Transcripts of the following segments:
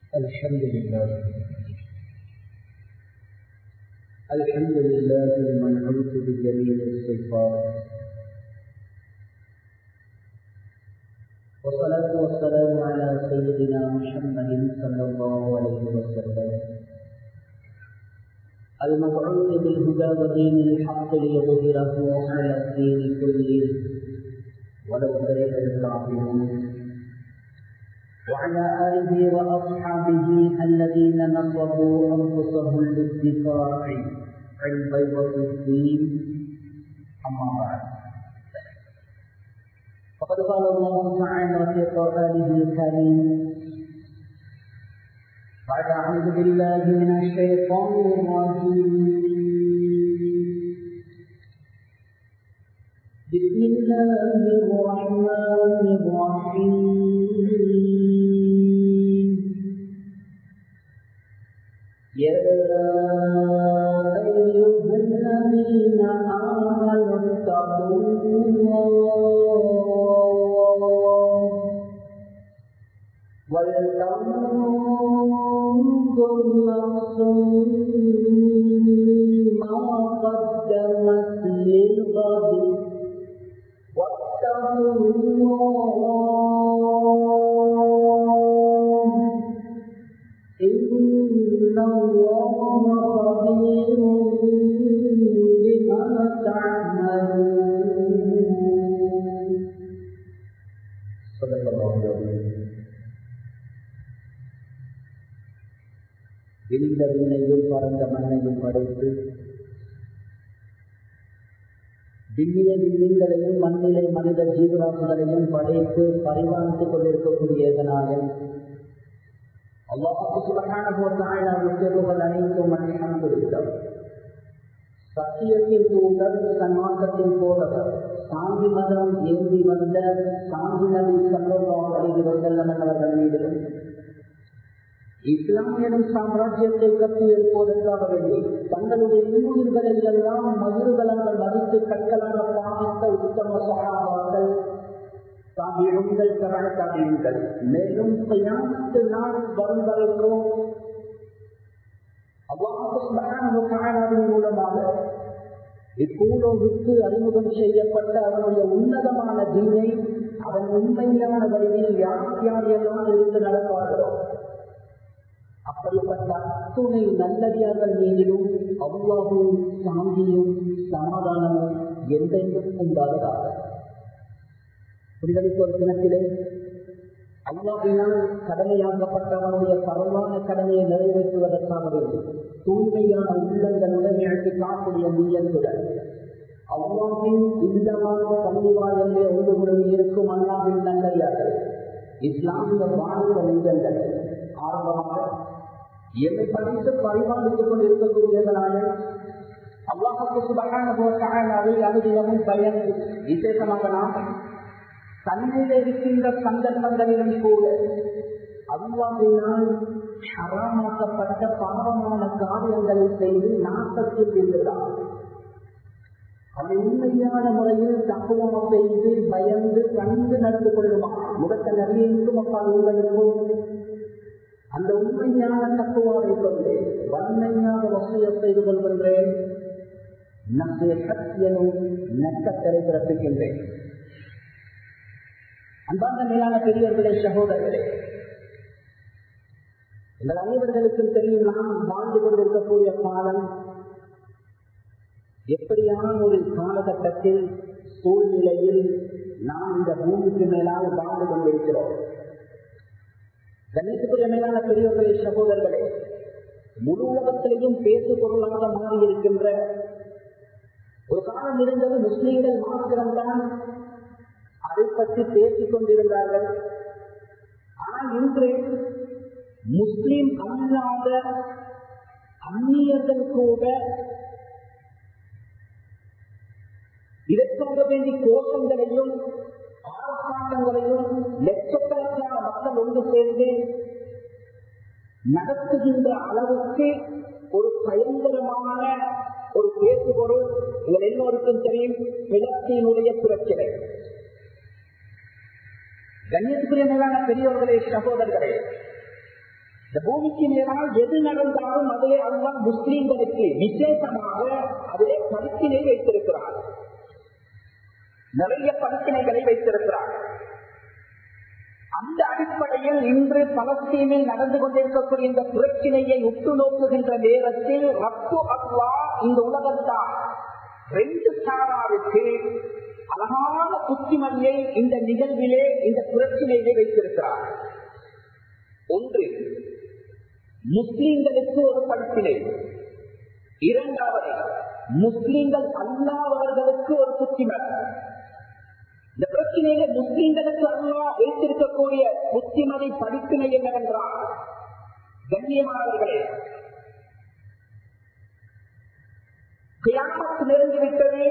الحمد لله الحمد لله المنعوت بجميع الصفات والصلاة والسلام على سيدنا محمد صلى الله عليه وسلم المبعوث بالهدى ودين الحق ليظهره على الدين كله ولو كره الكافرون وعلى آله وأصحابه الذين نصبوا أنفسهم للدفاع عن بيضة الدين أما بعد فقد قال الله تعالى في قرآنه الكريم بعد أعوذ بالله من الشيطان الرجيم بسم الله الرحمن الرحيم يا أيها الذين آمنوا اتقوا الله ولتنظر نفس ما قدمت للغد واتقوا الله إن الله خبير بما تعملون صدق الله العظيم விரிந்த விண்ணையும் பறந்த மண்ணையும் படைத்து விண்ணிலே விண்மீன்களையும் மண்ணிலே மனித ஜீவராசிகளையும் படைத்து பரிமாணித்துக் கொண்டிருக்கக்கூடியதனாலே அல்லாஹு சுபகானுக்கு அனைத்தும் அல்ஹம்துலில்லாஹ் சத்தியத்தின் தூதர் சன்மார்க்கத்தின் போதவர் சாந்தி மதம் ஏந்தி வந்த சாந்தி நபி சல்லல்லாஹு அலைஹி வஸல்லம் அவர்கள் மீதிலும் இஸ்லாமியனும் சாம்ராஜ்யத்தை கட்டி எழுப்பதற்காக வேண்டி தங்களுடைய இன்னுயிர்களை எல்லாம் மதுர்களாக மதித்து கற்களாக பாதித்த உத்தம சகாபாக்கள் தாபியங்கள் கரண தாபியங்கள் மேலும் பையாத்து நாள் வரும் வரைக்கும் அவ்வாறு மூலமாக இப்பூலோவுக்கு அறிமுகம் செய்யப்பட்ட அவனுடைய உன்னதமான தீனை அவன் உண்மையான வழியில் யார் யார் எல்லாம் இருந்து நடப்பார்களோ அப்படிப்பட்ட அத்துணை நல்லடியார்கள் மீதிலும் அவ்வளவும் சாந்தியும் சமாதானமும் எந்தெங்கும் உண்டாவதாக புரிதலுக்கு ஒரு தினத்திலே அல்லாவினால் கடமையாக்கப்பட்டவனுடைய பரவான கடமையை நிறைவேற்றுவதற்காக வேண்டும் தூய்மையான உள்ளங்களுடன் எனக்கு காக்கூடிய நீயத்துடன் அவ்வாவின் இல்லமான பள்ளிவாயலே ஒன்று முறை இருக்கும் அல்லாவின் நல்லடியார்கள் இஸ்லாமிய வாழ்ந்த நெஞ்சங்கள் ஆரம்பமாக என்னை படித்து பரிமாறித்துக் கொண்டு இருக்கக்கூடியதனால அல்லாஹுக்கு சுபகான போட்டாவை அனுதினமும் பயன் விசேஷமாக நாம் தன்னிலே இருக்கின்ற சந்தர்ப்பங்களிலும் கூட அல்லாவினால் ஹராமாக்கப்பட்ட பாவமான காரியங்களை செய்து நாட்டத்தில் இருந்ததால் அவனை உண்மையான முறையில் தத்துவம் செய்து பயந்து கண்டு நடந்து கொள்ளுமா முகத்த நபியைக்கும் அப்பால் உங்களுக்கும் அந்த உண்மையான தத்துவாவை கொண்டு வன்மையான வசதியை செய்து கொள்கின்றேன் நம்முடைய சத்தியனும் நட்டத்தரை பிறப்பிக்கின்றேன் அன்பார்ந்த மேலான பெரியவர்களே சகோதரர்களே எங்கள் அனைவர்களுக்கும் தெரியும் நாம் வாழ்ந்து கொண்டிருக்கக்கூடிய காலம் எப்படியான ஒரு காலகட்டத்தில் சூழ்நிலையில் நாம் இந்த பூமிக்கு மேலாக வாழ்ந்து கொண்டிருக்கிறோம் கணேசபுரிய மேலான பெரியவர்களே சகோதரர்களே முழு உலகத்திலையும் பேசு பொருளாக மாறி இருக்கின்ற ஒரு காலம் இருந்தது முஸ்லீம்கள் மாத்திரம்தான் அதை பற்றி பேசிக் கொண்டிருந்தார்கள் ஆனால் இன்று முஸ்லீம் அல்லாத அந்நியர்கள் கூட இதற்காக வேண்டி கோஷங்களையும் ஆர்ப்பாட்டங்களையும் லட்சக்கணக்கான மக்கள் ஒன்று சேர்ந்து நடத்துகின்ற அளவுக்கு ஒரு பயங்கரமான ஒரு பேசுபொருள் உங்கள் எல்லோருக்கும் தெரியும் பிளத்தினுடைய பிரச்சனை கண்ணியத்துக்குரிய மேலான பெரியவர்களே சகோதரர்களே இந்த பூமிக்கு மேலால் எது நடந்தாலும் அதிலே அல்லா முஸ்லீம்களுக்கு விசேஷமாக அதிலே படிப்பினை வைத்திருக்கிறார் நிறைய படிப்பினைகளை வைத்திருக்கிறார் அந்த அடிப்படையில் இன்று பலஸ்தீனில் நடந்து கொண்டிருக்கக்கூடிய இந்த பிரச்சனையை உற்று நோக்குகின்ற நேரத்தில் ரப்பு அல்லா இந்த உலகத்தான் ரெண்டு சாராருக்கு அழகான புத்திமதியை இந்த நிகழ்விலே இந்த பிரச்சனையை வைத்திருக்கிறார் ஒன்று முஸ்லிம்களுக்கு ஒரு படிப்பினை இரண்டாவது முஸ்லிம்கள் அல்லாதவர்களுக்கு ஒரு புத்திமதி இந்த பிரச்சனையில முஸ்லிம்களுக்கு அல்லா வைத்திருக்கக்கூடிய புத்திமதி படிப்பினை என்னவென்றால் கண்ணியமானவர்களே கியாமத்து நெருங்கிவிட்டது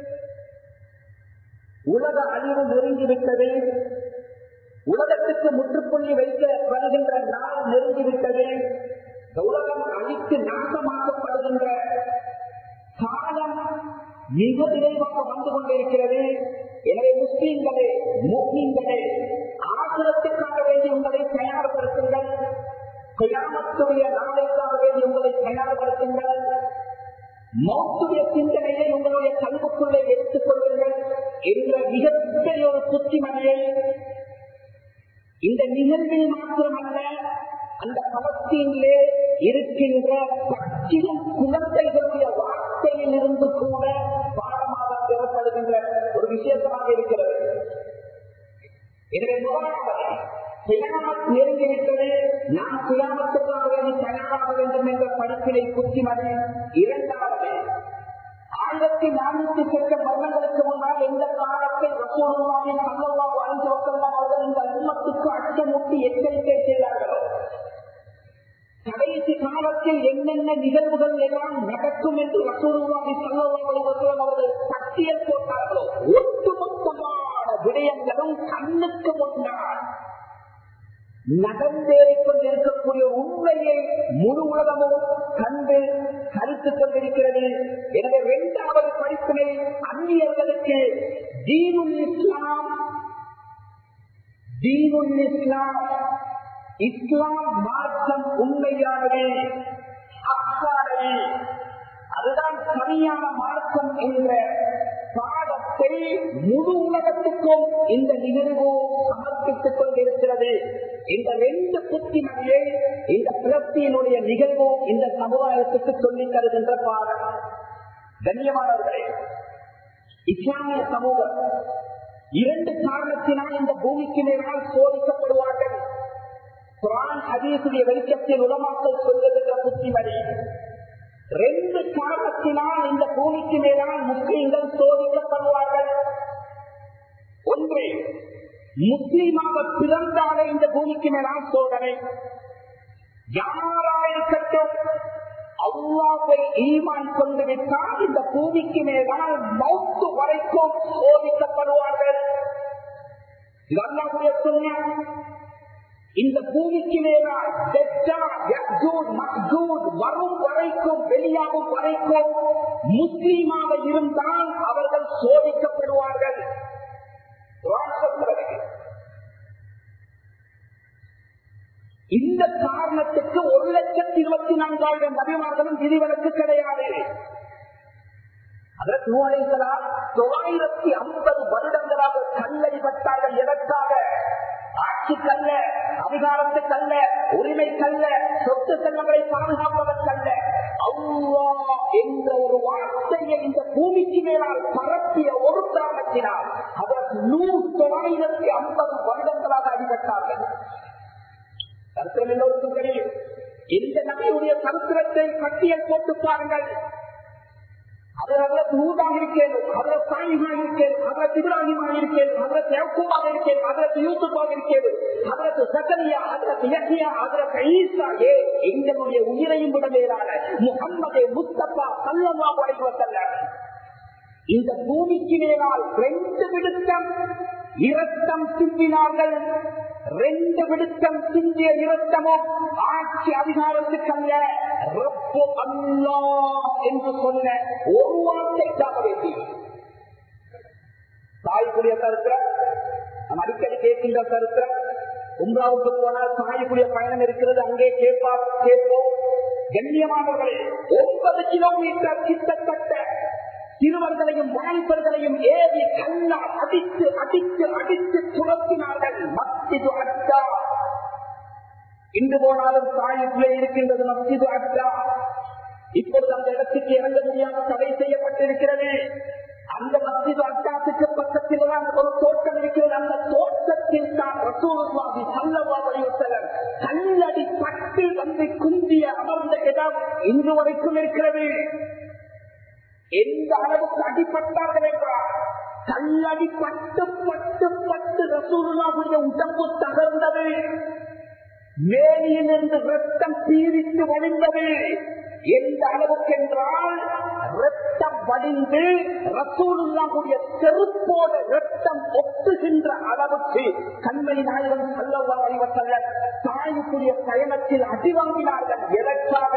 உலக அழிவு நெருங்கிவிட்டது உலகத்துக்கு முற்றுப்புள்ளி வைக்க வருகின்ற நாள் நெருங்கிவிட்டது இந்த உலகம் அழித்து நாசமாக்கப்படுகின்ற காலம் மிக விரைவாக வந்து கொண்டிருக்கிறது எனவே முஸ்லீம்களே முஸ்லீம்களே ஆசிரத்துக்காக வேண்டி உங்களை தயார்படுத்துங்கள் கயாமத்துடைய நாளைக்காக வேண்டி உங்களை தயார்படுத்துங்கள் மௌத்துடைய சிந்தனையை உங்களுடைய கல்வுக்குள்ளே எடுத்துக் கொள்ளுங்கள் என்ற மிகப்பெரிய ஒரு புத்திமனையை இந்த நிகழ்வில் மாத்திரமல்ல அந்த பலத்தீனிலே இருக்கின்ற பச்சிலும் குழந்தைகளுடைய வார்த்தையில் இருந்து கூட பாடமாக பெறப்படுகின்ற ஒரு விசேஷமாக இருக்கிறது எனவே முதலாவது சுயாமத் நெருங்கிவிட்டது நாம் சுயாமத்துக்காக வேண்டி தயாராக வேண்டும் என்ற படிப்பினை புத்திமதி இரண்டாவது ஆயிரத்தி நானூத்தி சொற்ற வருடங்களுக்கு முன்னால் எந்த காலத்தில் ரசூலுல்லாவின் சல்லல்லாஹு அலைஹி வஸல்லம் அவர்கள் இந்த உம்மத்துக்கு அச்சமூட்டி எச்சரிக்கை செய்தார்களோ கடைசி காலத்தில் என்னென்ன நிகழ்வுகள் எல்லாம் நடக்கும் என்று ரசூலுல்லாஹி ஸல்லல்லாஹு அலைஹி வஸல்லம் அவர்கள் பட்டியல் போட்டார்களோ ஒட்டுமொத்தமான விடயங்களும் கண்ணுக்கு முன்னால் நடந்தேறிக் கொண்டிருக்கக்கூடிய உண்மையை முழு உலகமும் கண்டு கருத்து கொண்டிருக்கிறது எனவே இரண்டாவது படிப்பினை அந்நியர்களுக்கு தீனுல் இஸ்லாம் தீனுல் இஸ்லாம் இஸ்லாம் மார்க்கம் உண்மையானது அக்கானது அதுதான் சரியான மார்க்கம் என்ற பாடத்தை முழு உலகத்துக்கும் இந்த நிகழ்வு சமர்ப்பித்துக் கொண்டிருக்கிறது இந்த ரெண்டு புத்திமதியை இந்த பிளப்தியினுடைய நிகழ்வு இந்த சமுதாயத்துக்கு சொல்லித் தருகின்ற பாடம் கண்ணியமானவர்களே இஸ்லாமிய சமூகம் இரண்டு காரணத்தினால் இந்த பூமிக்கு மேலால் சோதிக்கப்படுவார்கள் குரான் ஹதீசுடைய வெளிச்சத்தில் உலமாக்கள் சொல்லுகின்ற புத்திமதி ரெண்டு காரணத்தினால் இந்த பூமிக்கு மேலால் முஸ்லீம்கள் சோதிக்கப்படுவார்கள் ஒன்று முஸ்லீமாக பிறந்தாலே இந்த பூமிக்கு மேலால் சோதனை யாராயிருக்கட்டும் அல்லாவை ஈமான் கொண்டு விட்டால் இந்த பூமிக்கு மேலால் மௌத்து வரைக்கும் சோதிக்கப்படுவார்கள் இது அல்லாவுடைய சொன்ன இந்த பூமிக்கு மேலால் வரும் வரைக்கும் வெளியாகும் வரைக்கும் முஸ்லீமாக இருந்தால் அவர்கள் சோதிக்கப்படுவார்கள் இந்த காரணத்துக்கு ஒரு லட்சத்தி இருபத்தி நான்காயிரம் நபிமார்களும் விதிவிலக்கு கிடையாது அதற்கு நூலைகளால் தொள்ளாயிரத்தி ஐம்பது வருடங்களாக கல்லறிபட்டார்கள் எதற்காக ஆட்சி கல்ல அதிகாரத்துக்கல்ல உரிமை கல்ல சொத்து செல்லங்களை பாதுகாப்பதற்கல்ல அவ்வா என்ற ஒரு வார்த்தையை இந்த பூமிக்கு மேலால் பரப்பிய ஒரு காரணத்தினால் அதற்கு நூறு தொள்ளாயிரத்தி ஐம்பது வருடங்களாக அடிபட்டார்கள் கருத்திரம் எல்லோருக்கும் தெரியும் இந்த நபியுடைய கருத்திரத்தை பட்டியல் போட்டு பாருங்கள் அதற்கு நூறாக இருக்கேன் அதற்கு சாயிமாக இருக்கேன் அதற்கு இப்ராஹிமாக இருக்கேன் அதற்கு யக்கூபாக இருக்கேன் அதற்கு யூசுப்பாக இருக்கேன் அதற்கு சக்கரியா அதற்கு இயக்கியா அதற்கு ஈசா ஏ எங்களுடைய உயிரையும் விட மேலான முகம்மதே முஸ்தபா சல்லமா படைவத்தல்ல இந்த பூமிக்கு மேலால் ரெண்டு விடுத்தம் இரத்தம் சிந்தினார்கள் ரெண்டு விடுத்தம் சிந்திய இரத்தமும் ஆட்சி அதிகாரத்துக்கல்ல ரப்பு அல்லா என்று சொன்ன ஒரு வார்த்தைக்காக வேண்டி தாய்க்குரிய கருத்துல நம்ம அடிக்கடி கேட்கின்ற கருத்துல உம்ராவுக்கு போனால் சாயக்கூடிய பயணம் இருக்கிறது அங்கே கேட்பா கேட்போம் கண்ணியமானவர்களே ஒன்பது கிலோமீட்டர் கிட்டத்தட்ட சிறுவர்களையும் வாலிபர்களையும் ஏறி கண்ணால் அடித்து அடித்து அடித்து துரத்தினார்கள் மத்திது அட்டா இன்று போனாலும் தாயுக்குள்ளே இருக்கின்றது மத்திது அட்டா இப்பொழுது அந்த இடத்துக்கு இறங்க முடியாமல் தடை செய்யப்பட்டிருக்கிறது அந்த மத்திது அட்டாத்துக்கு பக்கத்தில் தான் ஒரு தோட்டம் இருக்கிறது அந்த தோட்டத்தில் தான் ரசூலுல்லாஹி ஸல்லல்லாஹு அலைஹி வஸல்லம் கல்லடி பட்டு வந்து குந்திய அமர்ந்த இடம் இன்று வரைக்கும் இருக்கிறது எந்த அளவுக்கு அடிப்பட்டார்கள் என்றால் கல்லடி பட்டு பட்டு பட்டு ரசூலுல்லாஹுடைய உடம்பு தகர்ந்தது மேலியிலிருந்து ரத்தம் பீரித்து வழிந்தது எந்த அளவுக்கு என்றால் ரத்தம் வடிந்து ரசூலுல்லாஹுடைய செருப்போடு ரத்தம் ஒட்டுகின்ற அளவுக்கு கண்மணி நாயகம் சல்லவா அறிவத்தல்ல தாயுக்குரிய பயணத்தில் அடி வாங்கினார்கள் எதற்காக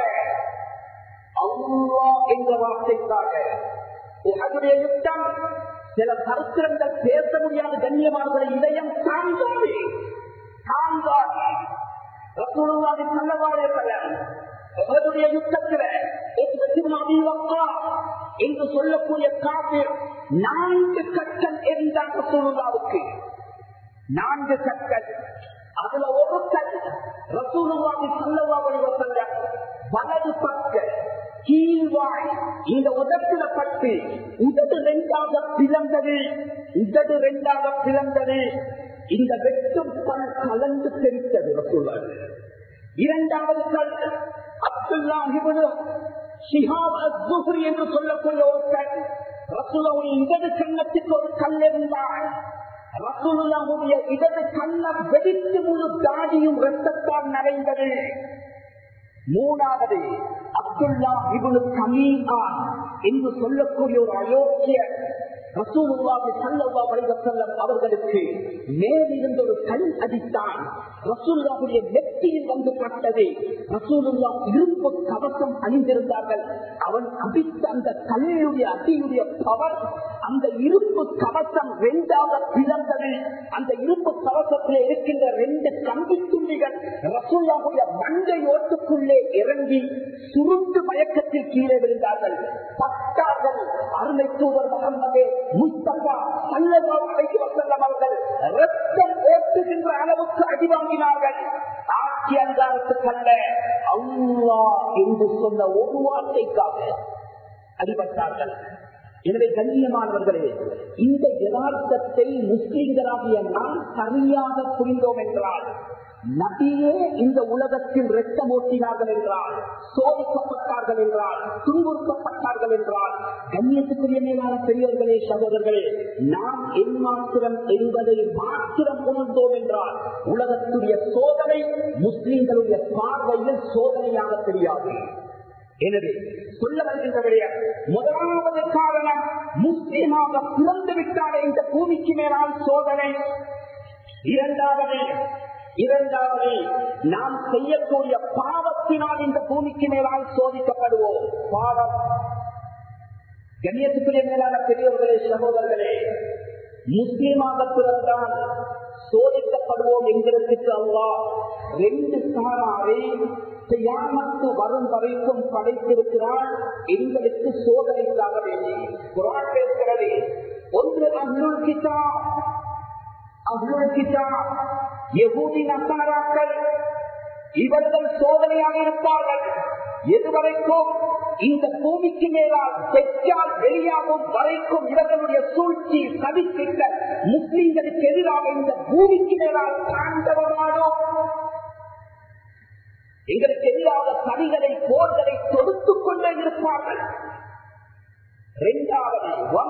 அல்லா என்ற வார்த்தைக்காக உங்களுடைய யுத்தம் சில சரித்திரங்கள் பேச முடியாத கண்ணியமானவர்களை இதயம் தாங்காது தாங்காது ரசூலுல்லாஹி ஸல்லல்லாஹு அலைஹி வஸல்லம் உஹதுடைய யுத்தத்திலே இப்னு அபீ வக்காஸ் என்று சொல்லக்கூடிய காபிர் நான்கு கட்டம் எரிந்தார் ரசூலுல்லாவுக்கு நான்கு கற்கள் அதுல ஒரு கல் ரசூலுல்லாஹி ஸல்லல்லாஹு அலைஹி வஸல்லம் வலது பக்க கீழ்வாய் இந்த உதட்டில பட்டு உதடு ரெண்டாக பிளந்தது உதடு ரெண்டாக பிளந்தது இந்த வெட்டும் பல் கலந்து தெரித்தது ரசூலுல்லாஹி இரண்டாவது கல் அப்துல்லா இப்னு ஷிஹாப் அஸ்-ஸுஹ்ரி என்று சொல்லக்கூடிய ஒரு கல் ரசூலுல்லாஹி இடது கன்னத்துக்கு ஒரு கல் இருந்தால் ரசூலுல்லாஹுடைய இடது கண்ணம் வெடித்து முழு தாடியும் ரத்தத்தால் நிறைந்தது மூணாவது அப்துல்லா இவனு கமீகான் என்று சொல்லக்கூடிய ஒரு அயோக்கிய ரசூலுல்லாஹி ஸல்லல்லாஹு அலைஹி வஸல்லம் அவர்களுக்கு மேலிருந்து ஒரு கல் அடித்தான் ரசூலுல்லாஹுடைய நெற்றியில் வந்து பட்டது ரசூலுல்லா இரும்பு கவசம் அணிந்திருந்தார்கள் அவன் அடித்த அந்த கல்லுடைய அடியுடைய பவர் அந்த இரும்பு கவசம் ரெண்டாக பிளந்தது அந்த இரும்பு கவசத்தில் இருக்கின்ற ரெண்டு கம்பி துண்டிகள் ரசூல்லாவுடைய மண்டை ஓட்டுக்குள்ளே இறங்கி சுருண்டு மயக்கத்தில் கீழே விழுந்தார்கள் பட்டார்கள் அருமை தூதர் முகமது முஸ்தபா சல்லல்லாஹு அலைஹி வஸல்லம் அவர்கள் ரத்தம் ஓட்டுகின்ற அளவுக்கு அடி வாங்கினார்கள் ஆட்சி அங்காரத்துக்கல்ல அல்லாஹ் என்று சொன்ன ஒரு வார்த்தைக்காக அடிபட்டார்கள் எனவே கண்ணியமானவர்களே இந்த யதார்த்தத்தை முஸ்லிம்களாகிய நாம் சரியாக புரிந்தோம் என்றால் நபியே இந்த உலகத்தில் ரத்தம் ஓட்டினார்கள் என்றால் சோதிக்கப்பட்டார்கள் என்றால் துன்புறுத்தப்பட்டார்கள் என்றால் கண்ணியத்துக்குரிய மேலான பெரியவர்களே சகோதரர்களே நாம் எம்மாத்திரம் என்பதை மாத்திரம் உணர்ந்தோம் என்றால் உலகத்துடைய சோதனை முஸ்லிம்களுடைய பார்வையில் சோதனையாக தெரியாது எனவே சொல்ல வருகின்ற விடயம் முதலாவது காரணம் முஸ்லீமாக பிறந்து விட்டாலே இந்த பூமிக்கு மேலால் சோதனை இரண்டாவது இரண்டாவது நாம் செய்யக்கூடிய பாவத்தினால் இந்த பூமிக்கு மேலால் சோதிக்கப்படுவோம் பாவம் கண்ணியத்துக்குரிய மேலான பெரியவர்களே சகோதரர்களே முஸ்லீமாக பிறந்தால் சோதிக்கப்படுவோம் என்கிறதுக்கு அல்லா ரெண்டு சாராரை செய்யாமத்து வரும் வரைக்கும் படைத்திருக்கிறார் எங்களுக்கு சோதனைக்காக வேண்டி குரான் பேசுகிறது ஒன்று அருள் கிட்டா அருள் கிட்டா எகூதி நசாராக்கள் இவர்கள் சோதனையாக இருப்பார்கள் எதுவரைக்கும் இந்த பூமிக்கு மேலால் தெற்கால் வெளியாகும் வரைக்கும் இவர்களுடைய சூழ்ச்சி சதித்திட்ட முஸ்லிம்களுக்கு எதிராக இந்த பூமிக்கு மேலால் தாண்டவமானோம் எங்களுக்கு எதிராக சதிகளை போர்களை தொடுத்துக் கொண்டே இருப்பார்கள் இரண்டாவது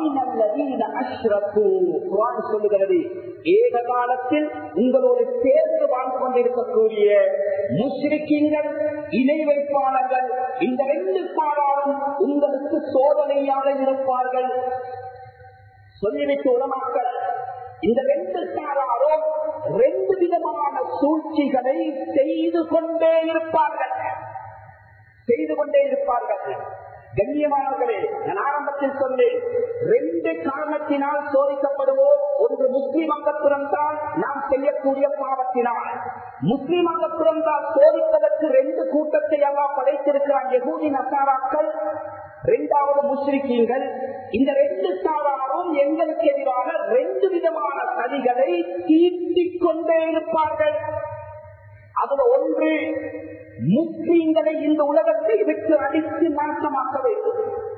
சொல்லுகிறது ஏக காலத்தில் உங்களோடு சேர்ந்து வாழ்ந்து கொண்டிருக்கக்கூடிய முஸ்லிக்கீங்கள் இணை வைப்பாளர்கள் இந்த ரெண்டு பாடாரும் உங்களுக்கு சோதனையாக இருப்பார்கள் சொல்லிவிட்டு உலமாக்கள் இந்த ரெண்டு சாராரும் ரெண்டு விதமான சூழ்ச்சிகளை செய்து கொண்டே இருப்பார்கள் செய்து கொண்டே இருப்பார்கள் கண்ணியமானவர்களே நான் ஆரம்பத்தில் சொன்னேன் ரெண்டு காரணத்தினால் சோதிக்கப்படுவோம் ஒன்று முஸ்லிம் அங்கத்துடன் தான் நாம் செய்யக்கூடிய பாவத்தினால் முஸ்லிம் அங்கத்துடன் தான் சோதிப்பதற்கு ரெண்டு கூட்டத்தை எல்லாம் படைத்திருக்கிறான் யகூதி நசாராக்கள் இரண்டாவது முஸ்லிக்கீங்கள் இந்த ரெண்டு சாராரும் எங்களுக்கு எதிராக ரெண்டு விதமான சதிகளை தீட்டிக் கொண்டே இருப்பார்கள் அதுல ஒன்று முஸ்லீம்களை இந்த உலகத்தை விட்டு அடித்து நாசமாக்க வேண்டும்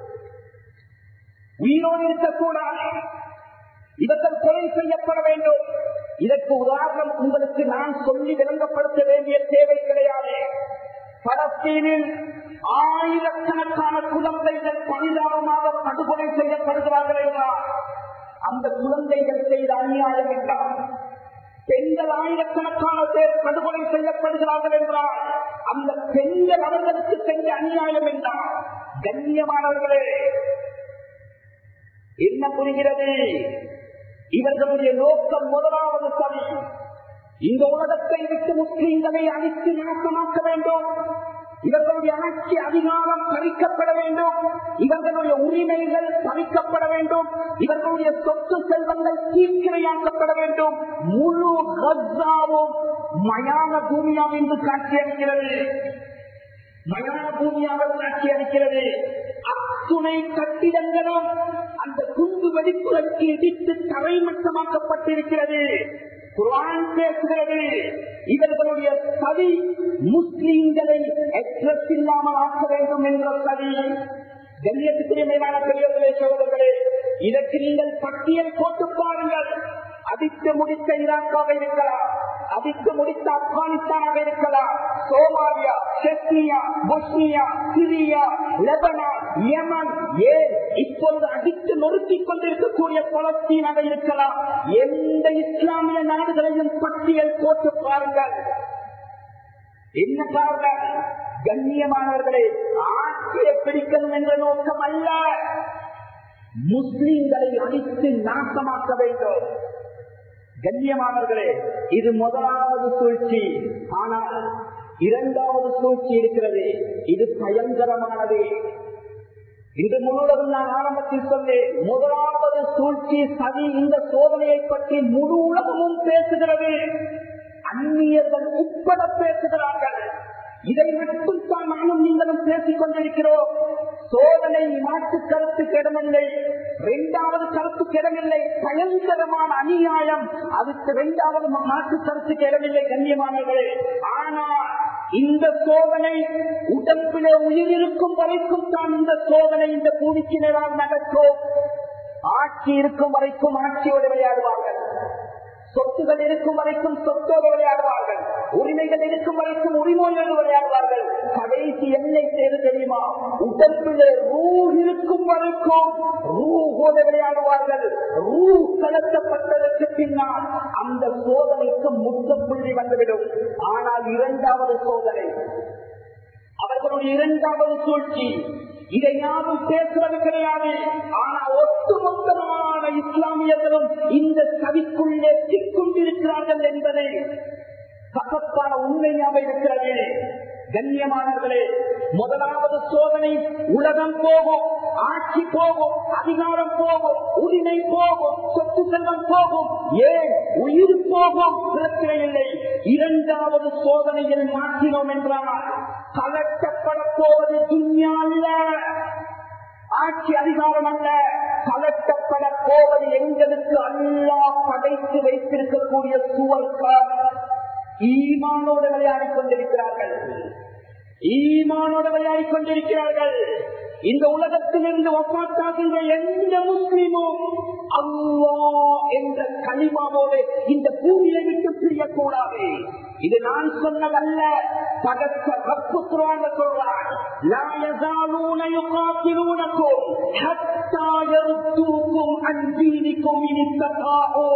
உயிரோடு இருக்கக்கூடாது இவர்கள் கொலை செய்யப்பட வேண்டும் இதற்கு உதாரணம் உங்களுக்கு நான் சொல்லி விளங்கப்படுத்த வேண்டிய தேவை கிடையாது பலஸ்தீனில் ஆயிரக்கணக்கான குழந்தைகள் பரிதாபமாக படுகொலை செய்யப்படுகிறார்கள் என்றால் அந்த குழந்தைகள் செய்த அநியாயம் என்றால் பெண்கள் ஆயிரக்கணக்கான பேர் படுகொலை செய்யப்படுகிறார்கள் என்றால் அந்த பெண்கள் அவர்களுக்கு செஞ்ச அநியாயம் என்றால் கண்ணியமானவர்களே என்ன புரிகிறது இவர்களுடைய நோக்கம் முதலாவது சரி இந்த உலகத்தை விட்டு முஸ்லீம்களை அழித்து நாசமாக்க வேண்டும் இவர்களுடைய ஆட்சி அதிகாரம் பறிக்கப்பட வேண்டும் இவர்களுடைய உரிமைகள் பறிக்கப்பட வேண்டும் இவர்களுடைய சொத்து செல்வங்கள் தீக்கிரையாக்கப்பட வேண்டும் முழு கஸ்ஸாவும் மயான பூமியாம் என்று காட்சியளிக்கிறது மயான பூமியாக காட்சி அளிக்கிறது அத்துணை கட்டிடங்களும் அந்த குண்டு வெடிப்புகளுக்கு இடித்து தரைமட்டமாக்கப்பட்டிருக்கிறது குரான் பேசுகிறது இவர்களுடைய சதி முஸ்லீம்களை எக்ஸ்பிரஸ் இல்லாமல் ஆக்க வேண்டும் என்ற சதி கண்ணியத்துக்குரிய மேலான பெரியவர்களே சோதர்களே இதற்கு நீங்கள் பட்டியல் போட்டு பாருங்கள் அதிர்த்து முடித்த ஈராக்காக இருக்கலாம் அதிர்த்து முடித்த ஆப்கானிஸ்தானாக இருக்கலாம் Somalia Chechnya Bosnia Syria Lebanon Yemen ஏன் இப்பொழுது அடித்து நொறுக்கிக் கொண்டிருக்கக்கூடிய பலஸ்தீனாக இருக்கலாம் எந்த இஸ்லாமிய நாடுகளையும் பட்டியல் போட்டு பாருங்கள் என்ன காரணம் கண்ணியமானவர்களே ஆட்சியை பிடிக்கணும் என்ற நோக்கம் அல்ல முஸ்லிம்களை அடித்து நாசமாக்க வேண்டும் கண்ணியமானவர்களே இது முதலாவது சூழ்ச்சி ஆனால் இரண்டாவது சூழ்ச்சி இருக்கிறது இது பயங்கரமானது இன்று முழுவதும் நான் ஆரம்பத்தில் சொன்னேன் முதலாவது சூழ்ச்சி சதி இந்த சோதனையை பற்றி முழு உலகமும் பேசுகிறது அந்நியர்கள் உட்பட பேசுகிறார்கள் இதை மட்டும் தான் நானும் நீங்களும் பேசிக் கொண்டிருக்கிறோம் சோதனை மாற்று கருத்துக்கு இடமில்லை இரண்டாவது கருத்துக்கு இடமில்லை பயங்கரமான அநியாயம் அதுக்கு இரண்டாவது மாற்று கருத்துக்கு இடமில்லை கண்ணியமானவர்களே ஆனால் இந்த சோதனை உடம்பிலே உயிர் இருக்கும் வரைக்கும் தான் இந்த சோதனை இந்த பூமிக்கு நேரால் நடக்கும் ஆட்சி இருக்கும் வரைக்கும் ஆட்சியோடு விளையாடுவார்கள் சொத்துகள் இருக்கும் வரைக்கும் சொத்தோடு விளையாடுவார்கள் உரிமைகள் இருக்கும் வரைக்கும் உரிமையோடு விளையாடுவார்கள் கடைசி எல்லை செய்து தெரியுமா உடம்பிலே ரூ இருக்கும் வரைக்கும் ரூஹோடு விளையாடுவார்கள் ரூ செலுத்தப்பட்டதற்கு பின்னால் அந்த சோதனைக்கு முற்றுப்புள்ளி வந்துவிடும் ஆனால் இரண்டாவது சோதனை அவர்களுடைய இரண்டாவது சூழ்ச்சி இதை யாரும் பேசுவது கிடையாது ஆனா ஒட்டுமொத்தமான இஸ்லாமியர்களும் இந்த சதிக்குள்ளே சிக்கொண்டிருக்கிறார்கள் என்பதை பக்கத்தான உண்மையாக இருக்கிறது கண்ணியமானவர்களே முதலாவது சோதனை உலகம் போகும் ஆட்சி போகும் அதிகாரம் போகும் உரிமை போகும் சொத்து செல்வம் போகும் ஏன் உயிர் போகும் பிரச்சனை இல்லை இரண்டாவது சோதனையில் மாற்றினோம் என்றால் கலட்டப்பட போவது துன்யா அல்ல ஆட்சி அதிகாரம் அல்ல கலட்டப்பட போவது எங்களுக்கு அல்லா படைத்து வைத்திருக்கக்கூடிய சுவர்க்கார் ஈமானோடு விளையாடிக் கொண்டிருக்கிறார்கள் ஈமானோடு விளையாடிக் கொண்டிருக்கிறார்கள் இந்த உலகத்திலிருந்து ஒப்பாட்டாகின்ற எந்த முஸ்லிமும் அல்லா என்ற களிமாவோடு இந்த பூமியை விட்டு பிரியக்கூடாது இது நான் சொன்னதல்ல பகத்த ரப்பு குரான் சொல்றான் லா யஸாலூன யுகாத்திலூனக்கும் ஹத்தா யருத்தூக்கும் அன் தீனிக்கும் இன் இஸ்ததாஊ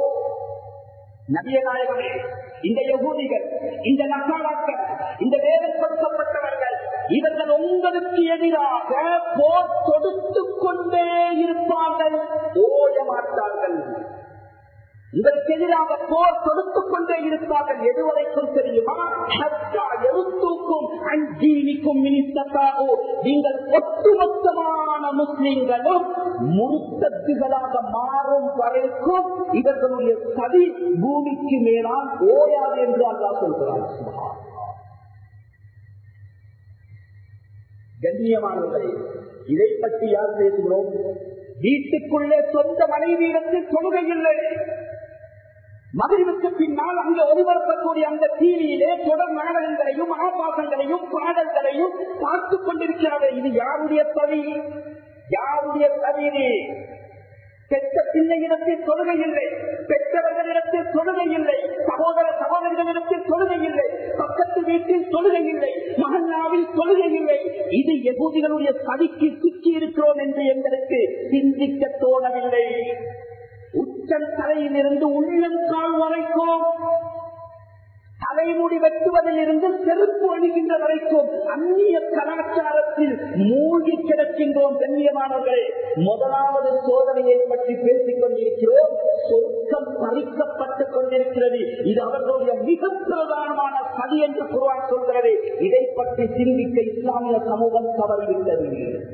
நபிய நாயகமே இந்த யகூதிகள் இந்த நசாராக்கள் இந்த வேதப்படுத்தப்பட்டவர்கள் இவர்கள் உங்களுக்கு எதிராக போர் தொடுத்துக் கொண்டே இருப்பார்கள் ஓய மாட்டார்கள் இதற்கு எதிராக போர் தொடுத்துக் கொண்டே இருப்பார்கள் எதுவரைக்கும் தெரியுமா ஹத்தா எழுத்தூக்கும் அஞ்சீனிக்கும் மினிஸ்டத்தாகோ நீங்கள் ஒட்டுமொத்தமான முஸ்லிம்களும் முருத்தத்துகளாக மாறும் வரைக்கும் இவர்களுடைய சதி பூமிக்கு மேலால் ஓயாது என்று அல்லா சொல்கிறார் கண்ணியமானவர்களே இதை பற்றி யார் பேசுகிறோம் வீட்டுக்குள்ளே சொந்த மனைவியிடத்தில் தொழுகை இல்லை மகிழ்வுக்கு பின்னால் அங்கு ஒளிபரப்பக்கூடிய அந்த டிவியிலே தொடர் நாடகங்களையும் ஆபாசங்களையும் பாடல்களையும் பார்த்துக் கொண்டிருக்கிறது இது யாருடைய தவி யாருடைய தவறு பெற்ற பிள்ளையிடத்தில் தொழுகை இல்லை பெற்றவர்களிடத்தில் தொழுகை இல்லை சகோதர சகோதரிகளிடத்தில் தொழுகை இல்லை பக்கத்து வீட்டில் தொழுகை இல்லை மகன்னாவில் தொழுகை இல்லை இது எகூதிகளுடைய சதிக்கு சிக்கி இருக்கிறோம் என்று எங்களுக்கு சிந்திக்க தோணவில்லை உச்சல் தலையிலிருந்து உள்ளங்கால் வரைக்கும் தலைமுடி வெட்டுவதில் இருந்து செருப்பு அணிகின்ற வரைக்கும் அந்நிய கலாச்சாரத்தில் மூழ்கி கிடக்கின்றோம் கண்ணியமானவர்களே முதலாவது சோதனையை பற்றி பேசிக் கொண்டிருக்கிறோம் சொர்க்கம் பறிக்கப்பட்டுக் கொண்டிருக்கிறது இது அவர்களுடைய மிக பிரதானமான சதி என்று குருவான் சொல்கிறது இதை பற்றி சிந்திக்க இஸ்லாமிய சமூகம் தவறிவிட்டது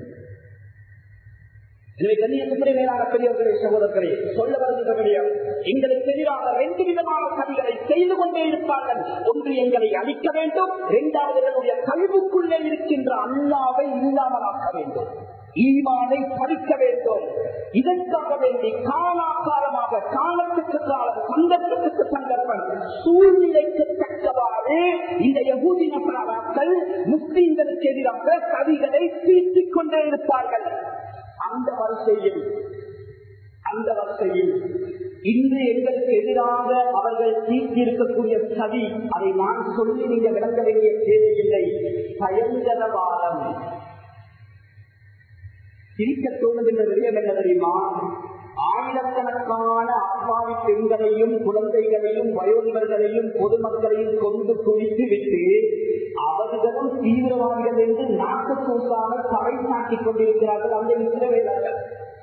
எனவே கண்ணியத்துக்குரிய மேலான பெரியவர்களே சகோதரர்களே சொல்ல வருகின்ற விடயம் எங்களுக்கு எதிராக ரெண்டு விதமான சதிகளை செய்து கொண்டே இருப்பார்கள் ஒன்று எங்களை அழிக்க வேண்டும் இரண்டாவது எங்களுடைய கல்விக்குள்ளே இருக்கின்ற அல்லாவை இல்லாமலாக்க வேண்டும் ஈமானை படிக்க வேண்டும் இதற்காக வேண்டி காலாகாலமாக காலத்துக்கு காலம் சந்தர்ப்பத்துக்கு சந்தர்ப்பம் சூழ்நிலைக்கு தக்கவாறு இந்த யகூதி நபராக்கள் முஸ்லீம்களுக்கு எதிராக கவிகளை தீர்த்திக் கொண்டே இருப்பார்கள் அந்த வரிசையில் அந்த வரிசையில் இன்று எங்களுக்கு எதிராக அவர்கள் தீர்த்திருக்கக்கூடிய சதி அதை நான் சொல்லி நீங்க விளங்க வேண்டிய தேவையில்லை பயங்கரவாதம் சிரிக்க தோணுகின்ற விஷயம் என்ன தெரியுமா ஆயிரக்கணக்கான அப்பாவி பெண்களையும் குழந்தைகளையும் வயோதிகர்களையும் பொதுமக்களையும் கொண்டு குவித்து விட்டு அவர்களும் தீவிரவாதிகள் என்று நாட்டு கூட்டாக தலை சாட்டிக் கொண்டிருக்கிறார்கள் அந்த இஸ்ரவேலர்கள்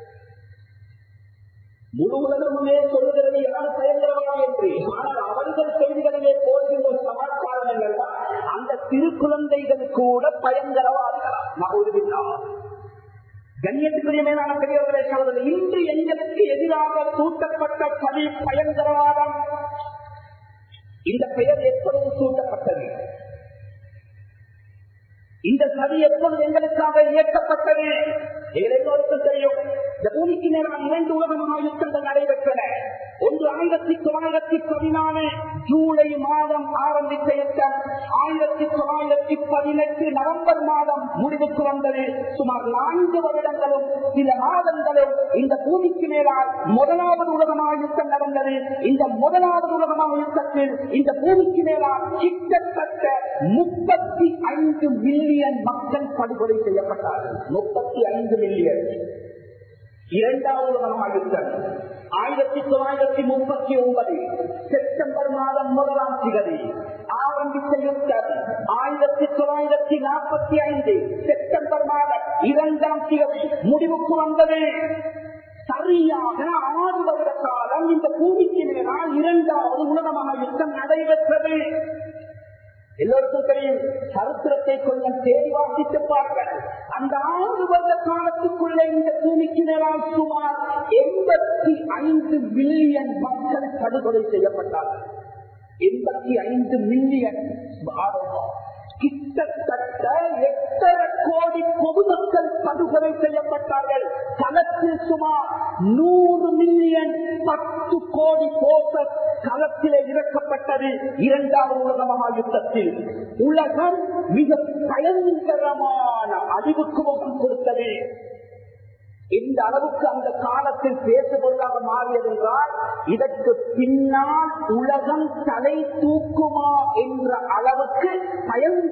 முழு உலகமுமே சொல்லுகிறது யார் பயங்கரவாதி என்று ஆனால் அவர்கள் செய்திகளிலே போகின்ற சமாச்சாரம் என்னன்னா அந்த சிறு குழந்தைகள் கூட பயங்கரவாதிகளா மகோதுவில்லா கண்ணியத்துக்குரிய மேலான பெரியவர்களை சகோதரர் இன்று எங்களுக்கு எதிராக சூட்டப்பட்ட சதி பயங்கரவாதம் இந்த பெயர் எப்பொழுது சூட்டப்பட்டது இந்த சதி எப்பொழுது எங்களுக்காக இயக்கப்பட்டது எல்லோருக்கும் தெரியும் இந்த பூமிக்கு நேரம் இரண்டு உலகமான யுத்தங்கள் நடைபெற்றன ஒன்று ஆயிரத்தி தொள்ளாயிரத்தி பதினாலு ஜூலை மாதம் ஆரம்பித்த யுத்தம் ஆயிரத்தி தொள்ளாயிரத்தி பதினெட்டு நவம்பர் மாதம் முடிவுக்கு வந்தது சுமார் நான்கு வருடங்களும் சில மாதங்களும் இந்த பூமிக்கு மேலால் முதலாவது உலகமாக யுத்தம் நடந்தது இந்த முதலாவது உலகமாக யுத்தத்தில் இந்த பூமிக்கு மேலால் கிட்டத்தட்ட முப்பத்தி ஐந்து மில்லியன் மக்கள் படுகொலை செய்யப்பட்டார்கள் முப்பத்தி ஐந்து மில்லியன் இரண்டாவது உலகமாக யுத்தம் ஆயிரத்தி தொள்ளாயிரத்தி முப்பத்தி ஒன்பது செப்டம்பர் மாதம் முதலாம் திகதி ஆரம்பித்த யுத்தம் ஆயிரத்தி தொள்ளாயிரத்தி நாற்பத்தி ஐந்து செப்டம்பர் மாதம் இரண்டாம் திகதி முடிவுக்கு வந்தது சரியாக ஆறு வருட காலம் இந்த பூமிக்கு மேலால் இரண்டாவது உலகமாக யுத்தம் நடைபெற்றது எல்லோருக்கும் தெரியும் சரித்திரத்தை கொஞ்சம் தேடி வாசித்து பாருங்கள் அந்த ஆறு வருட காலத்துக்குள்ளே இந்த பூமிக்கு மேலால் சுமார் எண்பத்தி ஐந்து மில்லியன் மக்கள் படுகொலை செய்யப்பட்டார்கள் எண்பத்தி ஐந்து மில்லியன் கிட்டத்தட்ட எட்டரை கோடி பொதுமக்கள் படுகொலை செய்யப்பட்டார்கள் களத்தில் சுமார் நூறு மில்லியன் பத்து கோடி போசர் களத்திலே இறக்கப்பட்டது இரண்டாவது உலக மகா யுத்தத்தில் உலகம் மிக பயங்கரமான அழிவுக்கு முகம் கொடுத்தது இந்த அளவுக்கு அந்த காலத்தில் பேசுபொருளாக மாறியது என்றால் இதற்கு பின்னால் உலகம் தலை தூக்குமா என்ற அளவுக்கு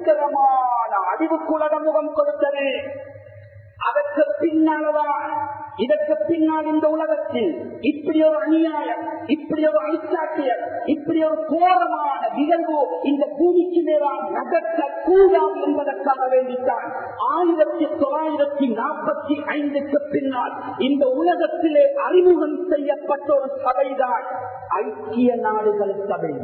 பயங்கரமான அழிவுக்கு உலகம் முகம் கொடுத்தது அதற்கு பின்னால்தான் இதற்கு பின்னால் இந்த உலகத்தில் இப்படி ஒரு அநியாயம் இப்படி ஒரு அழிச்சாட்டியம் இப்படி ஒரு கோரமான நிகழ்வு இந்த பூமிக்கு மேலால் நடக்க கூடாது என்பதற்காக வேண்டித்தான் ஆயிரத்தி தொள்ளாயிரத்தி நாற்பத்தி ஐந்துக்கு பின்னால் இந்த உலகத்திலே அறிமுகம் செய்யப்பட்ட ஒரு சபைதான் ஐக்கிய நாடுகள் சபை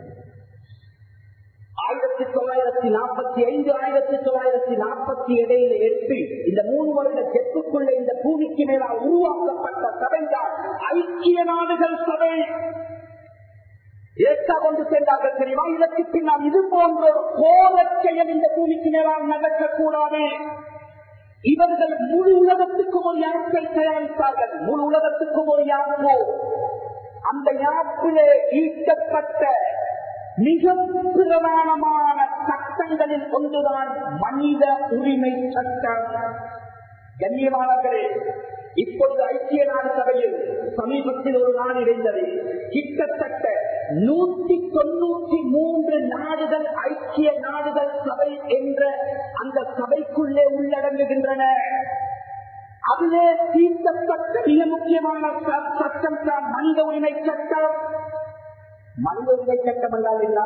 ஆயிரத்தி தொள்ளாயிரத்தி நாற்பத்தி ஐந்து ஆயிரத்தி தொள்ளாயிரத்தி நாற்பத்தி இடையில எட்டு இந்த மூணு வருட கெட்டுக்குள்ள இந்த பூமிக்கு மேலால் உருவாக்கப்பட்ட சபைதான் ஐக்கிய நாடுகள் சபை ஏற்கா கொண்டு சென்றார்கள் தெரியுமா இதற்கு பின்னால் இது போன்ற ஒரு கோரச் செயல் இந்த பூமிக்கு மேலால் நடக்கக்கூடாது இவர்கள் முழு உலகத்துக்கும் ஒரு யாப்பை தயாரித்தார்கள் முழு உலகத்துக்கும் ஒரு யாப்போ அந்த யாப்பிலே ஈட்டப்பட்ட மிக பிரதானமான சட்டங்களில் ஒன்றுதான் மனித உரிமை சட்டம் கண்ணியமானவர்களே இப்பொழுது ஐக்கிய நாடு சபையில் சமீபத்தில் ஒரு நாடு இணைந்தது கிட்டத்தட்ட நூத்தி தொண்ணூத்தி மூன்று நாடுகள் ஐக்கிய நாடுகள் சபை என்ற அந்த சபைக்குள்ளே உள்ளடங்குகின்றன அதிலே தீர்த்தப்பட்ட மிக முக்கியமான ச- சட்டம் தான் மனித உரிமை சட்டம் மனித உரிமை சட்டம் என்றால் என்ன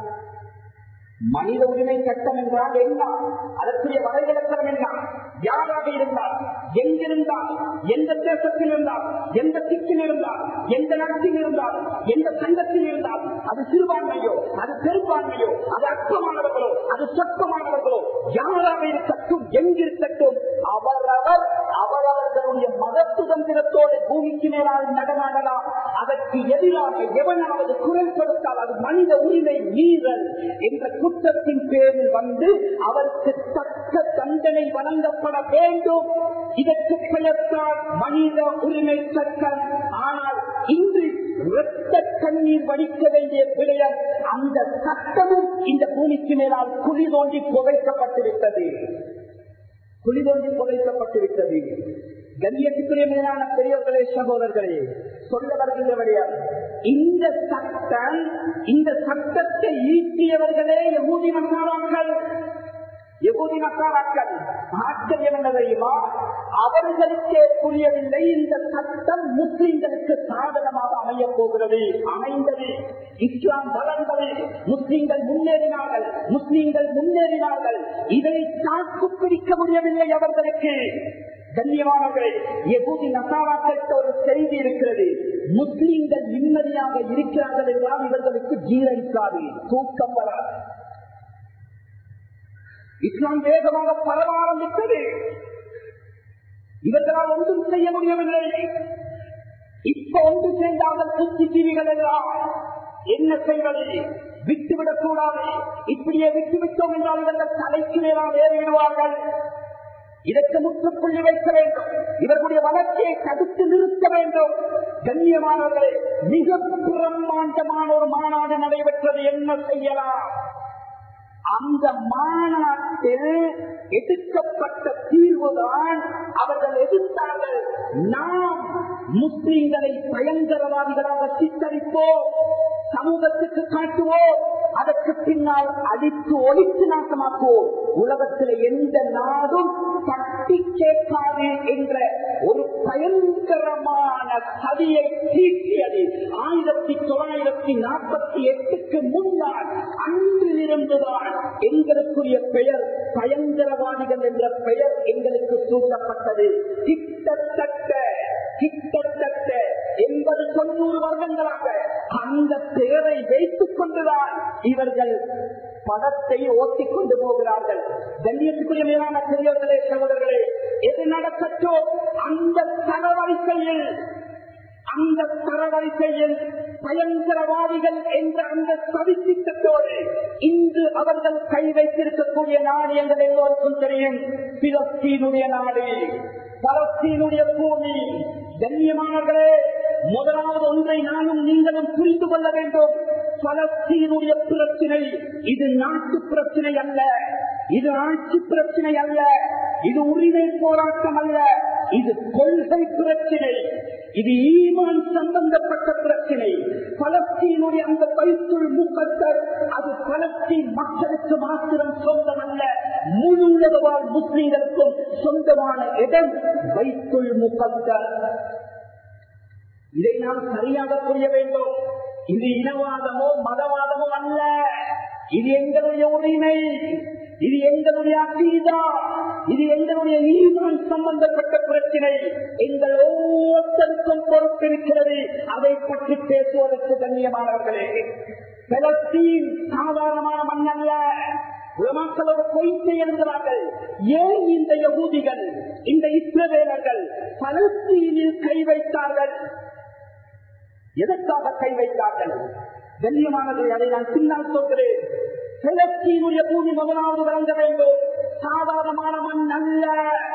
மனித உரிமை சட்டம் என்றால் என்ன அதற்குரிய வரைவிலக்கணம் என்ன யாராக இருந்தால் எங்கிருந்தால் எந்த தேசத்தில் இருந்தால் எந்த திக்கில் இருந்தால் எந்த நாட்டில் இருந்தால் எந்த சங்கத்தில் இருந்தால் அது சிறுபான்மையோ அது பெரும்பான்மையோ அது அற்பமானவர்களோ அது சொற்பமானவர்களோ யாராக இருக்கட்டும் எங்கிருக்கட்டும் அவரவர் அவரவர்களுடைய மத சுதந்திரத்தோடு பூமிக்கு மேலால் நடமாடலாம் அதற்கு எதிராக எவனாவது குரல் கொடுத்தால் அது மனித உரிமை மீறல் என்ற குற்றத்தின் பேரில் வந்து அவருக்கு தக்க தண்டனை வழங்கப்பட வேண்டும் இதற்கு பெயர்த்தால் மனித உரிமை சட்டம் ஆனால் இன்று இரத்த கண்ணீர் வடிக்க வேண்டிய விடயம் அந்த சட்டமும் இந்த பூமிக்கு மேலால் குழி தோண்டி புகைக்கப்பட்டுவிட்டது குழி தோண்டி புதைக்கப்பட்டுவிட்டது கண்ணியத்துக்குரிய மேலான பெரியவர்களே சகோதரர்களே சொல்ல வருகின்றவரையா இந்த சட்டம் இந்த சட்டத்தை ஈட்டியவர்களே யகூதி மசாலாக்கள் யகூதி மசாலாக்கள் ஆச்சரியம் என்ன தெரியுமா அவர்களுக்கே புரியவில்லை இந்த சட்டம் முஸ்லிம்களுக்கு சாதகமாக அமையப் போகிறது அமைந்தது இஸ்லாம் வளர்ந்தது முஸ்லிம்கள் முன்னேறினார்கள் முஸ்லிம்கள் முன்னேறினார்கள் இதை தாக்கு பிடிக்க முடியவில்லை அவர்களுக்கு கண்ணியமானவர்களே எகுதி நசாராக்களுக்கு ஒரு செய்தி இருக்கிறது முஸ்லிம்கள் நிம்மதியாக இருக்கிறார்கள் என்றால் இவர்களுக்கு ஜீரணிக்காது தூக்கம் வராது இஸ்லாம் வேகமாக பரவ ஆரம்பித்தது இவர்களால் ஒன்றும் செய்ய முடியவில்லை இப்ப ஒன்று சேர்ந்தார்கள் புத்திஜீவிகள் எல்லாம் என்ன செய்வது விட்டுவிடக் கூடாது இப்படியே விட்டுவிட்டோம் என்றால் இவர்கள் தலைக்கு மேலாம் ஏறிவிடுவார்கள் இதற்கு முற்றுப்புள்ளி வைக்க வேண்டும் இவர்களுடைய வளர்ச்சியை தடுத்து நிறுத்த வேண்டும் கண்ணியமானவர்களே மிக பிரம்மாண்டமான ஒரு மாநாடு நடைபெற்றது என்ன செய்யலாம் அந்த மாநாட்டில் எடுக்கப்பட்ட தீர்வுதான் அவர்கள் எதிர்த்தார்கள் நாம் முஸ்லிம்களை பயங்கரவாதிகளாக சித்தரிப்போம் சமூகத்துக்கு காட்டுவோம் அதற்கு பின்னால் அடித்து ஒழித்து நாசமாக்குவோம் உலகத்தில் எந்த நாடும் தட்டி கேட்காது என்ற ஒரு பயங்கரமான சதியை தீட்டியது ஆயிரத்தி தொள்ளாயிரத்தி நாற்பத்தி எட்டுக்கு முன்னால் அன்றிலிருந்துதான் எங்களுக்குரிய பெயர் பயங்கரவாதிகள் என்ற பெயர் எங்களுக்கு சூட்டப்பட்டது கிட்டத்தட்ட கிட்டத்தட்ட எண்பது தொண்ணூறு வருடங்களாக அந்த பெயரை வைத்துக் கொண்டுதான் இவர்கள் படத்தை ஓட்டிக் கொண்டு போகிறார்கள் கண்ணியத்துக்குரிய மேலான பெரியவர்களே சகோதரர்களே எது நடக்கட்டோ அந்த தரவரிசையில் அந்த தரவரிசையில் பயங்கரவாதிகள் என்ற அந்த சதித்திட்டத்தோடு இன்று அவர்கள் கை வைத்திருக்கக்கூடிய நாடு எங்கள் எல்லோருக்கும் தெரியும் பிலஸ்தீனுடைய நாடு பலஸ்தீனுடைய பூமி கண்ணியமானவர்களே முதலாவது ஒன்றை நானும் நீங்களும் புரிந்து கொள்ள வேண்டும் பலஸ்தீனுடைய பிரச்சனை இது நாட்டு பிரச்சனை அல்ல இது ஆட்சி பிரச்சனை அல்ல இது உரிமை போராட்டம் அல்ல இது கொள்கை பிரச்சனை இது ஈமான் சம்பந்தப்பட்ட பிரச்சனை பலஸ்தீனுடைய அந்த பைத்துள் முக்கத்தர் அது பலஸ்தீன் மக்களுக்கு மாத்திரம் சொந்தம் அல்ல முழு உலக வாழ் முஸ்லீம்களுக்கும் சொந்தமான இடம் வைத்துள் முகத்தர் இதை நாம் சரியாக புரிய வேண்டும் இது இனவாதமோ மதவாதமோ அல்ல இது எங்களுடைய உரிமை இது எங்களுடைய அகீதா இது எங்களுடைய ஈமான் சம்பந்தப்பட்ட பிரச்சனை எங்கள் ஒவ்வொருத்தருக்கும் பொறுப்பிருக்கிறது அதை பற்றி பேசுவதற்கு கண்ணியமானவர்களே பலஸ்தீன் சாதாரணமான மண் அல்ல உலமாக்கள் ஒரு பொய்த்தை எழுதுகிறார்கள் ஏன் இந்த யகூதிகள் இந்த இஸ்ரவேலர்கள் பலஸ்தீனில் கை வைத்தார்கள் எதற்காக கை வைத்தார்கள் கண்ணியமானதை அதை நான் பின்னால் சொல்கிறேன் பிலஸ்தீனுடைய பூமி முதலாவது வழங்க வேண்டும் சாதாரணமான மண் அல்ல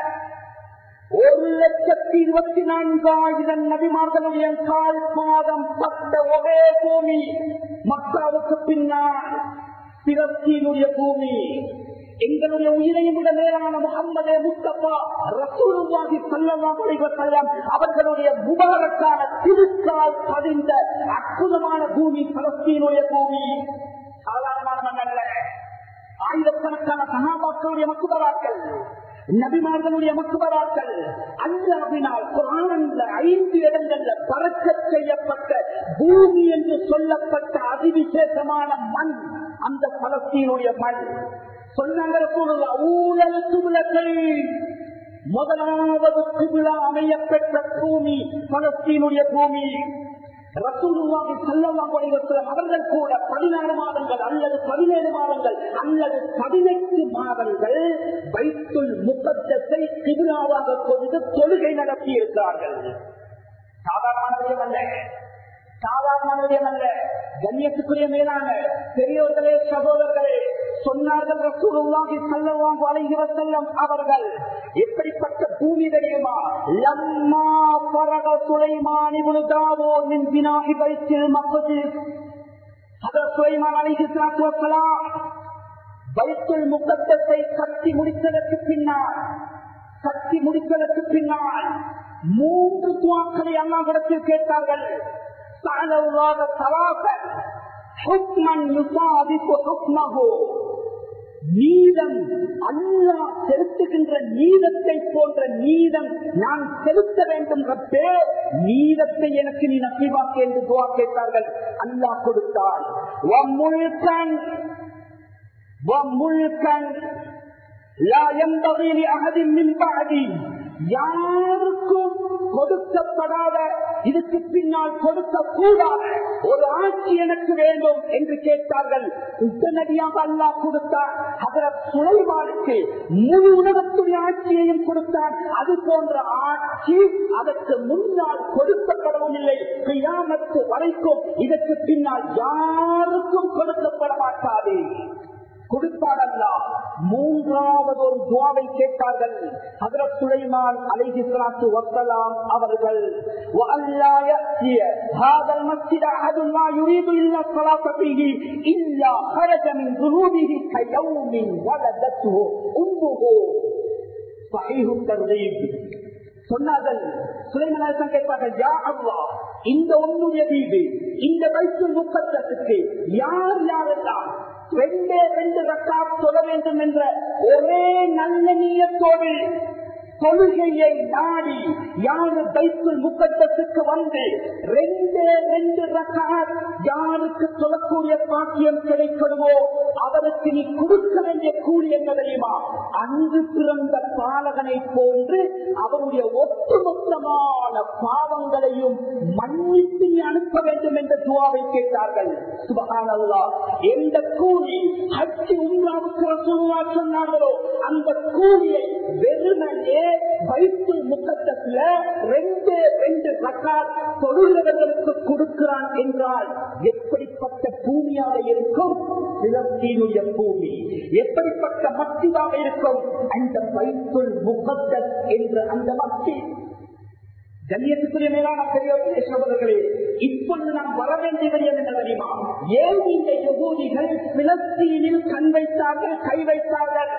ஒரு லட்சத்தி இருபத்தி நான்காயிரம் நபிமார்களுடைய கால் பாதம் பட்ட ஒரே பூமி மக்காவுக்கு பின்னால் பிலஸ்தீனுடைய பூமி எங்களுடைய உயிரையும் விட மேலான முகம்மதே முஸ்தபா ரசூலுல்லாஹி ஸல்லல்லாஹு அலைஹி வஸல்லம் அவர்களுடைய முபாரக்கான திருக்கால் பதிந்த அற்புதமான பூமி பலஸ்தீனுடைய பூமி சாதாரணமான மண் அல்ல ஆயிரக்கணக்கான சகாபாக்களுடைய மக்குபராக்கள் நபிமார்களுடைய மக்குபராக்கள் அல்லாவினால் குரானில் ஐந்து இடங்கள்ல பறக்க செய்யப்பட்ட பூமி என்று சொல்லப்பட்ட அதிவிசேஷமான மண் அந்த பலஸ்தீனுடைய மண் சொன்னாங்க ஊழல் துபிலர்கள் முதலாவது துபிலா அமைய பெற்ற பூமி பலஸ்தீனுடைய பூமி ரசூலுல்லாஹி ஸல்லல்லாஹு அலைஹி வஸல்லம் அவர்கள் கூட 16 மாதங்கள் அல்லது 17 மாதங்கள் அல்லது 18 மாதங்கள் பைத்துல் முகத்தத்தை கிபிலாவாக கொண்டு தொழுகை நடத்தி இருக்கிறார்கள் சாதாரண விஷயம் அல்ல சாதாரண விஷயம் அல்ல கண்ணியத்துக்குரிய மேலான பெரியோர்களே சகோதரர்களே சொன்னார்கள் ரசூலுல்லாஹி ஸல்லல்லாஹு அலைஹி வஸல்லம் அவர்கள் எப்படிப்பட்ட பூமி தெரியுமா லம்மா ஃபரக சுலைமான் இப்னு தாவூத் மின் பினாஹி பைத்தில் மக்திஸ் ஹதரத் சுலைமான் அலைஹிஸ்ஸலாத்து வஸ்ஸலாம் பைத்துல் முகத்தத்தை கட்டி முடித்ததற்கு பின்னால் கட்டி முடித்ததற்கு பின்னால் மூன்று துவாக்களை அல்லாஹிடத்தில் கேட்டார்கள் சாலவுல்லாத சலாசன் ஹுக்மன் யுசாதிப்பு ஹுக்மஹு நீதம் அல்லா செலுத்துகின்ற நீதத்தை போன்ற நீதம் நான் செலுத்த வேண்டும் ரப்பே நீதத்தை எனக்கு நீ நப்பிவாக்கு என்று துவா கேட்டார்கள் அல்லாஹ் கொடுத்தார் வம்முழுக்கன் வம்முழுக்கன் லா ينبغي لأحد من بعدي யாருக்கும் கொடுக்கப்படாத இதுக்கு பின்னால் கொடுக்க கூடாத ஒரு ஆட்சி எனக்கு வேண்டும் என்று கேட்டார்கள் உடனடியாக அல்லாஹ் கொடுத்தார் அதற்கு சுலைமானுக்கு முழு உலகத்துடைய ஆட்சியையும் கொடுத்தார் அது போன்ற ஆட்சி அதற்கு முன்னால் கொடுக்கப்படவும் இல்லை கியாமத்து வரைக்கும் இதற்கு பின்னால் யாருக்கும் கொடுக்கப்பட மாட்டாது கொடுப்பாரல்லா மூன்றாவது ஒரு துவாவை கேட்டார்கள் ஹதரத் சுலைமான் அலைஹி ஸலாத்து வஸலாம் அவர்கள் وَأَلَّا يَأْتِيَ هَذَا الْمَسْجِدَ أَحَدٌ لَا يُرِيدُ إِلَّا الصَّلَاةَ فِيهِ إِلَّا خَرَجَ مِنْ ذُنُوبِهِ كَيَوْمٍ وَلَدَتْهُ أُمُّهُ صحيح الترغيب சொன்னார்கள் சுலைமன் கேட்பார்கள் யா அல்லா இந்த ஒன்னுடைய வீடு இந்த பைத்துல் முக்கத்துக்கு யார் யாரெல்லாம் ரெண்டே ரெண்டு ரக்காத் சொல்ல வேண்டும் என்ற ஒரே நல்ல நீயத்தோடு தொழுகையை நாடி யாரு பைத்துல் முக்கத்துக்கு வந்து ரெண்டே ரெண்டு ரக்காத் யாருக்கு சொல்லக்கூடிய பாக்கியம் கிடைக்கணுமோ அவருக்கு நீ கொடுக்க வேண்டிய கூலி என்ன தெரியுமா அன்று பிறந்த பாலகனை போன்று அவருடைய ஒட்டுமொத்தமான பாவங்களையும் மன்னித்து நீ அனுப்ப வேண்டும் என்ற துவாவை கேட்டார்கள் சுபகானல்லா எந்த கூலி ஹஜ்ஜி உம்ராவுக்கு ரசூலுல்லாஹ் சொன்னார்களோ அந்த கூலியை வெறுமனே வைத்து முக்கத்துல ரெண்டு ரெண்டு ரக்காத் தொழுகிறவர்களுக்கு கொடுக்கிறான் என்றால் எப்படிப்பட்ட பூமியாக இருக்கும் பிலஸ்தீனுடைய பூமி எப்படிப்பட்ட மத்தியாக இருக்கும் அந்த வைத்துள் முகத்தத் என்ற அந்த மத்தி கண்ணியத்துக்குரிய மேலான பெரியவர்களே சகோதரர்களே இப்பொழுது நாம் வர வேண்டியது என்ன தெரியுமா ஏன் இந்த யகூதிகள் பிலஸ்தீனில் கண் வைத்தார்கள் கை வைத்தார்கள்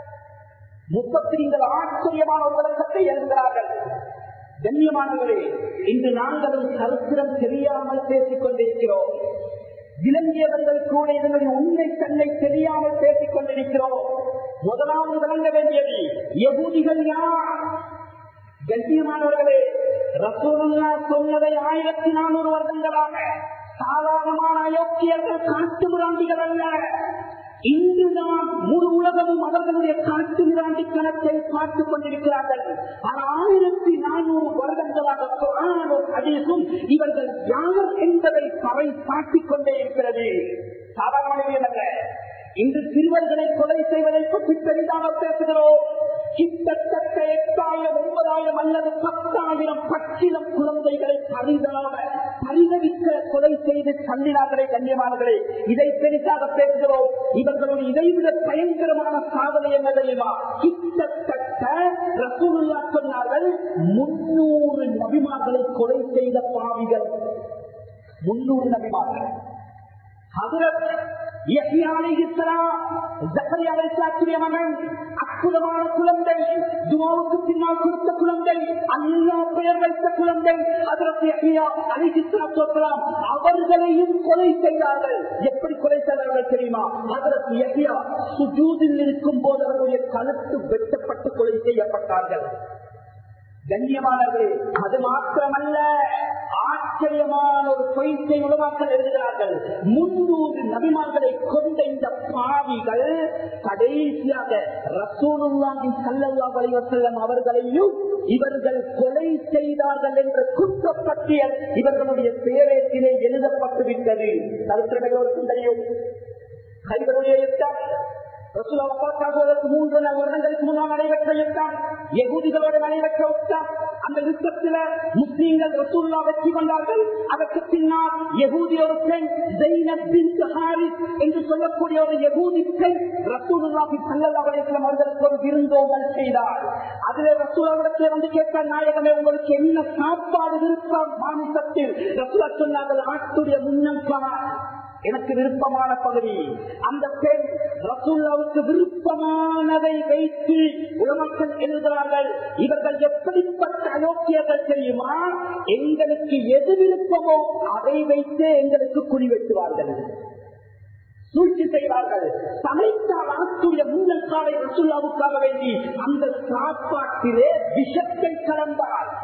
முப்பத்திரிங்கள் ஆச்சரியமான ஒரு விளக்கத்தை எழுதுகிறார்கள் கண்ணியமானவரே இன்று நாங்களும் சரித்திரம் தெரியாமல் பேசிக் கொண்டிருக்கிறோம் விளங்கியவர்கள் கூட இதனுடைய உண்மை தன்னை தெரியாமல் பேசிக் கொண்டிருக்கிறோம் முதலாவது விளங்க வேண்டியது யகூதிகள் யார் கண்ணியமானவர்களே ரசூலுல்லா சொன்னதை ஆயிரத்தி நானூறு வருடங்களாக சாதாரணமான அயோக்கியர்கள் காட்டு மிராண்டிகள் அல்ல இன்றுதான் முழு உலகமும் அவர்களுடைய காட்டு மிராண்டி கணக்கை பார்த்துக் கொண்டிருக்கிறார்கள் ஆயிரத்தி நானூறு வருடங்களாக குரானும் அதீசும் இவர்கள் யார் என்பதை பறை காட்டிக் கொண்டே இருக்கிறது சாதாரண அல்ல இன்று சிறுவர்களை கொலை செய்வதை பற்றி பெரிதாக பேசுகிறோம் கிட்டத்தட்ட எட்டாயிரம் ஒன்பதாயிரம் அல்லது பத்தாயிரம் பச்சிலம் குழந்தைகளை பரிதான பரிதவிக்க கொலை செய்து தள்ளினார்களே கண்ணியமானவர்களே இதை பெரிதாக பேசுகிறோம் இவர்களுடைய இதைவிட பயங்கரமான சாதனை என்ன தெரியுமா கிட்டத்தட்ட ரசூலுல்லா சொன்னார்கள் முன்னூறு நபிமார்களை கொலை செய்த பாவிகள் முன்னூறு நபிமார்கள் அற்புதமான குழந்தை துவாவுக்கு பின்னால் கொடுத்த குழந்தை அல்லா பெயர் வைத்த குழந்தை அலிசிஸ்லாம் அவர்களையும் கொலை செய்தார்கள் எப்படி கொலை செய்தார்கள் தெரியுமா அதற்கு எஹியா சுஜூதில் இருக்கும் போது அவர்களுடைய கழுத்து வெட்டப்பட்டு கொலை செய்யப்பட்டார்கள் கண்ணியமானது அது மாத்திரமல்ல ஆச்சரியமான ஒரு பொய்த்தை உலமாக்கள் எழுதுகிறார்கள் முன்னூறு நபிமார்களை கொண்ட இந்த பாவிகள் கடைசியாக ரசூலுல்லாவின் சல்லல்லா வலைவசல்லம் அவர்களையும் இவர்கள் கொலை செய்தார்கள் என்ற குற்றப்பட்டியல் இவர்களுடைய பேரேட்டிலே எழுதப்பட்டு விட்டது சரித்திரங்களுக்கும் தெரியும் கைகளுடைய யுத்தம் மூன்று வருடங்களுக்கு முன்னால் நடைபெற்ற யுத்தம் எகூதிகளோடு நடைபெற்ற யுத்தம் அந்த யுத்தத்தில் முஸ்லீம்கள் ரசூல்லா வெற்றி கொண்டார்கள் அதற்கு பின்னால் எகூதி ஒரு பெண் என்று சொல்லக்கூடிய ஒரு எகூதி பெண் ரசூலுல்லாஹி சல்லல்லாஹு அலைஹி வஸல்லம் அவர்களுக்கு ஒரு விருந்தோம்பல் செய்தார் அதிலே ரசூலாவிடத்தில் வந்து கேட்ட நாயகமே உங்களுக்கு என்ன சாப்பாடு விருப்பம் மாமிசத்தில் ரசூலா சொன்னார்கள் ஆட்டுடைய முன்னம்பான எனக்கு விருப்பமான பகுதி அந்த பெண் ரசூல்லாவுக்கு விருப்பமானதை வைத்து உலமக்கள் எழுதுகிறார்கள் இவர்கள் எப்படிப்பட்ட அயோக்கியர்கள் தெரியுமா எங்களுக்கு எது விருப்பமோ அதை வைத்தே எங்களுக்கு குறி வெட்டுவார்கள் சூழ்ச்சி செய்வார்கள் சமைத்தால் ஆற்றுடைய முன்னல் காலை ரசூல்லாவுக்காக வேண்டி அந்த சாப்பாட்டிலே விஷத்தை கலந்தார்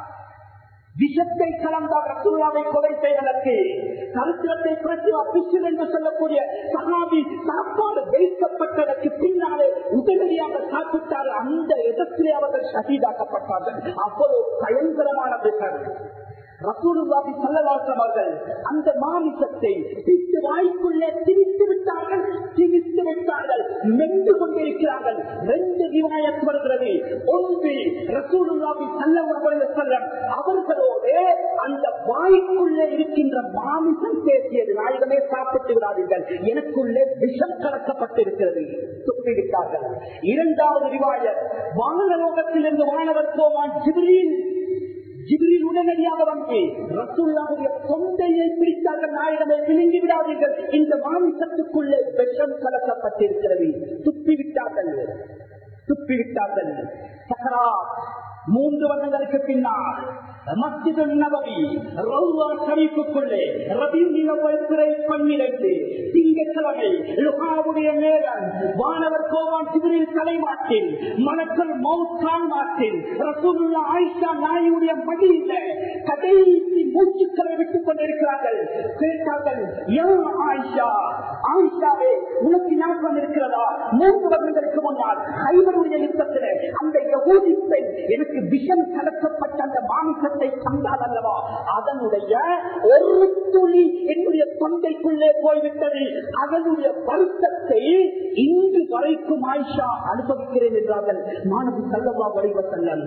விஷத்தை கலந்தால் ரசூல்லாவை கொலை செய்வதற்கு சரித்திரத்தை பிரச்சு அபிஷன் என்று சொல்லக்கூடிய சகாபி சாப்பாடு வைக்கப்பட்டதற்கு பின்னாலே உடனடியாக சாப்பிட்டால் அந்த இடத்திலே அவர்கள் ஷஹீதாக்கப்பட்டார்கள் அவ்வளவு பயங்கரமான விஷயம் ரசூலுல்லாஹி ஸல்லல்லாஹு அவர்கள் அந்த மாமிசத்தை பிட்டு வாய்க்குள்ளே திரித்து விட்டார்கள் திரித்து விட்டார்கள் மென்று கொண்டிருக்கிறார்கள் ரெண்டு ரிவாயத் வருகிறது ஒன்று ரசூலுல்லாஹி ஸல்லல்லாஹு அலைஹி வஸல்லம் அவர்களோடு அந்த வாய்க்குள்ளே இருக்கின்ற மாமிசம் பேசியது நாயகமே சாப்பிட்டு விடாதீர்கள் எனக்குள்ளே விஷம் கலக்கப்பட்டிருக்கிறது துப்பிவிட்டார்கள் இரண்டாவது ரிவாயத் வானலோகத்திலிருந்து வானவர் போவான் ஜிப்ரீல் ஜிபிரில் உடனடியாக வந்து ரசூல்லாவுடைய தொண்டையை பிடித்தார்கள் நாயகமே விழுங்கி விடாதீர்கள் இந்த மாமிசத்துக்குள்ளே விஷம் கலக்கப்பட்டிருக்கிறது துப்பிவிட்டார்கள் துப்பிவிட்டார்கள் சகரா மூன்று வருடங்களுக்கு பின்னால் மஸ்ஜிது நபவி ரவுவா ஷரீஃபுக்குள்ளே ரபீந்தின் பிறை பன்னிரண்டு திங்கட்கிழமை லுகாவுடைய நேரம் வானவர் கோவான் சிவரில் தலைமாட்டில் மலக்கள் மவுத்தான் மாட்டில் ரசூலுல்லா ஆயிஷா நாயுடைய மடியில கடைசி மூச்சுக்களை விட்டுக் கொண்டிருக்கிறார்கள் கேட்டார்கள் யா ஆயிஷா ஆயிஷாவே உனக்கு ஞாபகம் இருக்கிறதா மூன்று வருடங்களுக்கு முன்னால் ஹைபருடைய யுத்தத்தில் அந்த யகூதி பெண் எனக்கு விஷம் கலக்கப்பட்ட அந்த மாமிசத்தை தந்தால் அல்லவா அதனுடைய ஒரு துளி என்னுடைய தொண்டைக்குள்ளே போய்விட்டது அதனுடைய வருத்தத்தை இன்று வரைக்கும் ஆயிஷா அனுபவிக்கிறேன் என்றார்கள் மாணவி சல்லவா வரைவ செல்லம்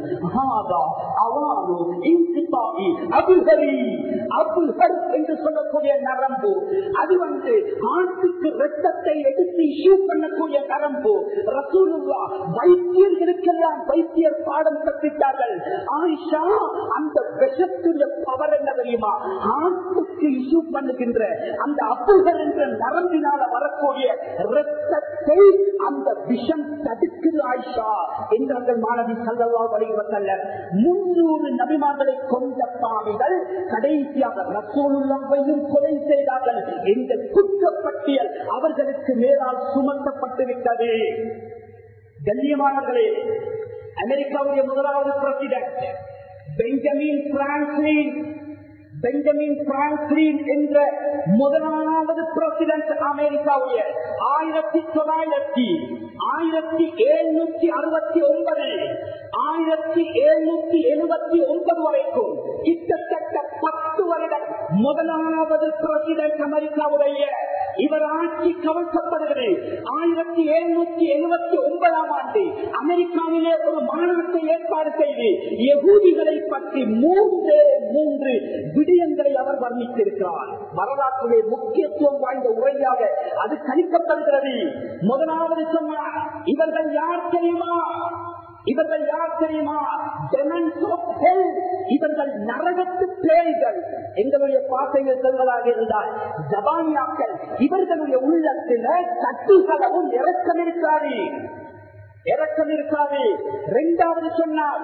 அவானு இன்சிபாவி அபுகரி அபுகர் என்று சொல்லக்கூடிய நரம்பு அது வந்து ஆட்டுக்கு ரத்தத்தை எடுத்து இஷ்யூ பண்ணக்கூடிய நரம்பு ரசூலுல்லா வைத்தியர்களுக்கெல்லாம் வைத்தியர் பாடம் கற்பித்தார்கள் ஆயிஷா அந்த விஷத்துடைய பவர் என்ன தெரியுமா ஆட்டுக்கு இஷ்யூ பண்ணுகின்ற அந்த அப்புகள் என்ற நரம்பினால வரக்கூடிய ரத்தத்தை அந்த விஷம் தடுக்குது ஆயிஷா என்றார்கள் மாணவி சல்லவா வழிவத்தல்ல முன்னூறு நபிமார்களை கொண்ட பாவிகள் கடைசியாக ரசூலுல்லாவையும் கொலை செய்தார்கள் என்ற குற்றப்பட்டியல் அவர்களுக்கு மேலால் சுமத்தப்பட்டு விட்டது கண்ணியமானவர்களே அமெரிக்காவுடைய முதலாவது president Benjamin Franklin Benjamin Franklin என்ற முதலாவது பிரசிடென்ட் அமெரிக்காவுடைய ஆயிரத்தி தொள்ளாயிரத்தி ஆயிரத்தி எழுநூத்தி அறுபத்தி ஒன்பது ஆயிரத்தி எழுநூத்தி எழுபத்தி ஒன்பது வரைக்கும் கிட்டத்தட்ட பத்து வருடம் முதலாவது பிரசிடென்ட் அமெரிக்காவுடைய இவர் ஆட்சி கவனிக்கப்படுகிறது ஆயிரத்தி எழுநூத்தி எழுபத்தி ஒன்பதாம் ஆண்டு அமெரிக்காவிலே ஒரு மாநிலத்தை ஏற்பாடு செய்து எகூதிகளை பற்றி மூன்று மூன்று விடயங்களை அவர் வர்ணித்திருக்கிறார் வரலாற்றிலே முக்கியத்துவம் வாய்ந்த உரையாக அது கணிக்கப்படுகிறது முதலாவது சொன்னார் இவர்கள் யார் தெரியுமா இவர்கள் யார் தெரியுமா Demons of hell. இவர்கள் நரகத்து பேய்கள் எங்களுடைய பாசைகள் செல்வதாக இருந்தால் ஜபானியாக்கள் இவர்களுடைய உள்ளத்தில் கட்டுகளவும் இறக்கம் இருக்காது இறக்கம் இருக்காது இரண்டாவது சொன்னார்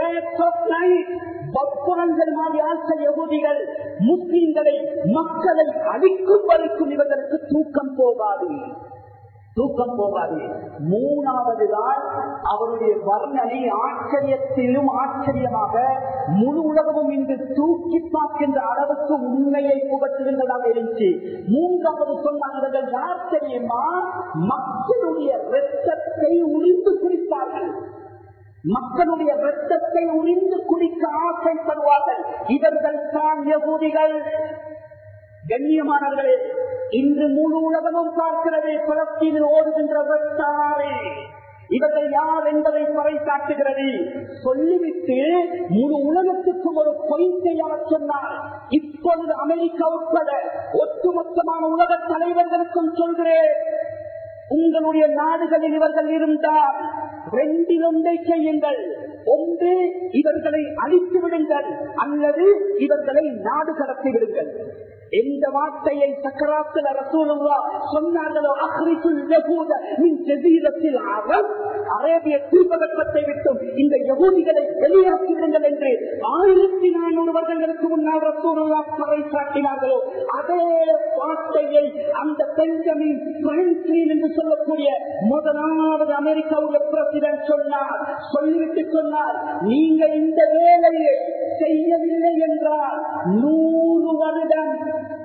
பப்புரங்கள் மாதிரி ஆட்கள் யகுதிகள் முஸ்லிம்களை மக்களை அழிக்கும் வரைக்கும் இவர்களுக்கு தூக்கம் போகாது தூக்கம் போகாது மூணாவது தான் அவருடைய வர்ணனை ஆச்சரியத்திலும் ஆச்சரியமாக முழு உலகமும் இன்று தூக்கி பார்க்கின்ற அளவுக்கு உண்மையை புகற்றுகின்றதாக இருந்துச்சு மூன்றாவது சொன்னார்கள் யார் தெரியுமா மக்களுடைய ரத்தத்தை உறிந்து குடிப்பார்கள் மக்களுடைய ரத்தத்தை உறிந்து குடிக்க ஆசைப்படுவார்கள் இவர்கள் தான் யகுதிகள் கண்ணியமானவர்களே இன்று முழு உலகமும் பார்க்கிறது பலஸ்தீனில் ஓடுகின்ற ரத்தாரே இவர்கள் யார் என்பதை பறைசாட்டுகிறது சொல்லிவிட்டு முழு உலகத்துக்கும் ஒரு பொய்த்தை அவர் சொன்னார் இப்பொழுது அமெரிக்கா உட்பட ஒட்டுமொத்தமான உலக தலைவர்களுக்கும் சொல்கிறேன் உங்களுடைய நாடுகளில் இவர்கள் இருந்தால் ரெண்டில் ஒன்றை செய்யுங்கள் ஒன்று இவர்களை அழித்து விடுங்கள் அல்லது இவர்களை நாடு கடத்தி விடுங்கள் எந்த வார்த்தையை சக்கராத்தில் ரசூலுல்லா சொன்னார்களோ அஹ்ரிசுல் யகூத மின் ஜஸீரத்தில் அரப் அரேபிய தீபகற்பத்தை விட்டும் இந்த யகூதிகளை வெளியாக்கி விடுங்கள் என்று ஆயிரத்தி நானூறு வருடங்களுக்கு முன்னால் ரசூலுல்லா பறைசாட்டினார்களோ அதே வார்த்தையை அந்த பெஞ்சமின் பிரான்சின் என்று சொல்லக்கூடிய முதலாவது அமெரிக்காவுடைய பிரசிடன்ட் சொன்னார் சொல்லிவிட்டு சொன்னார் நீங்க இந்த வேலையை செய்யவில்லை என்றால் நூறு வருடம்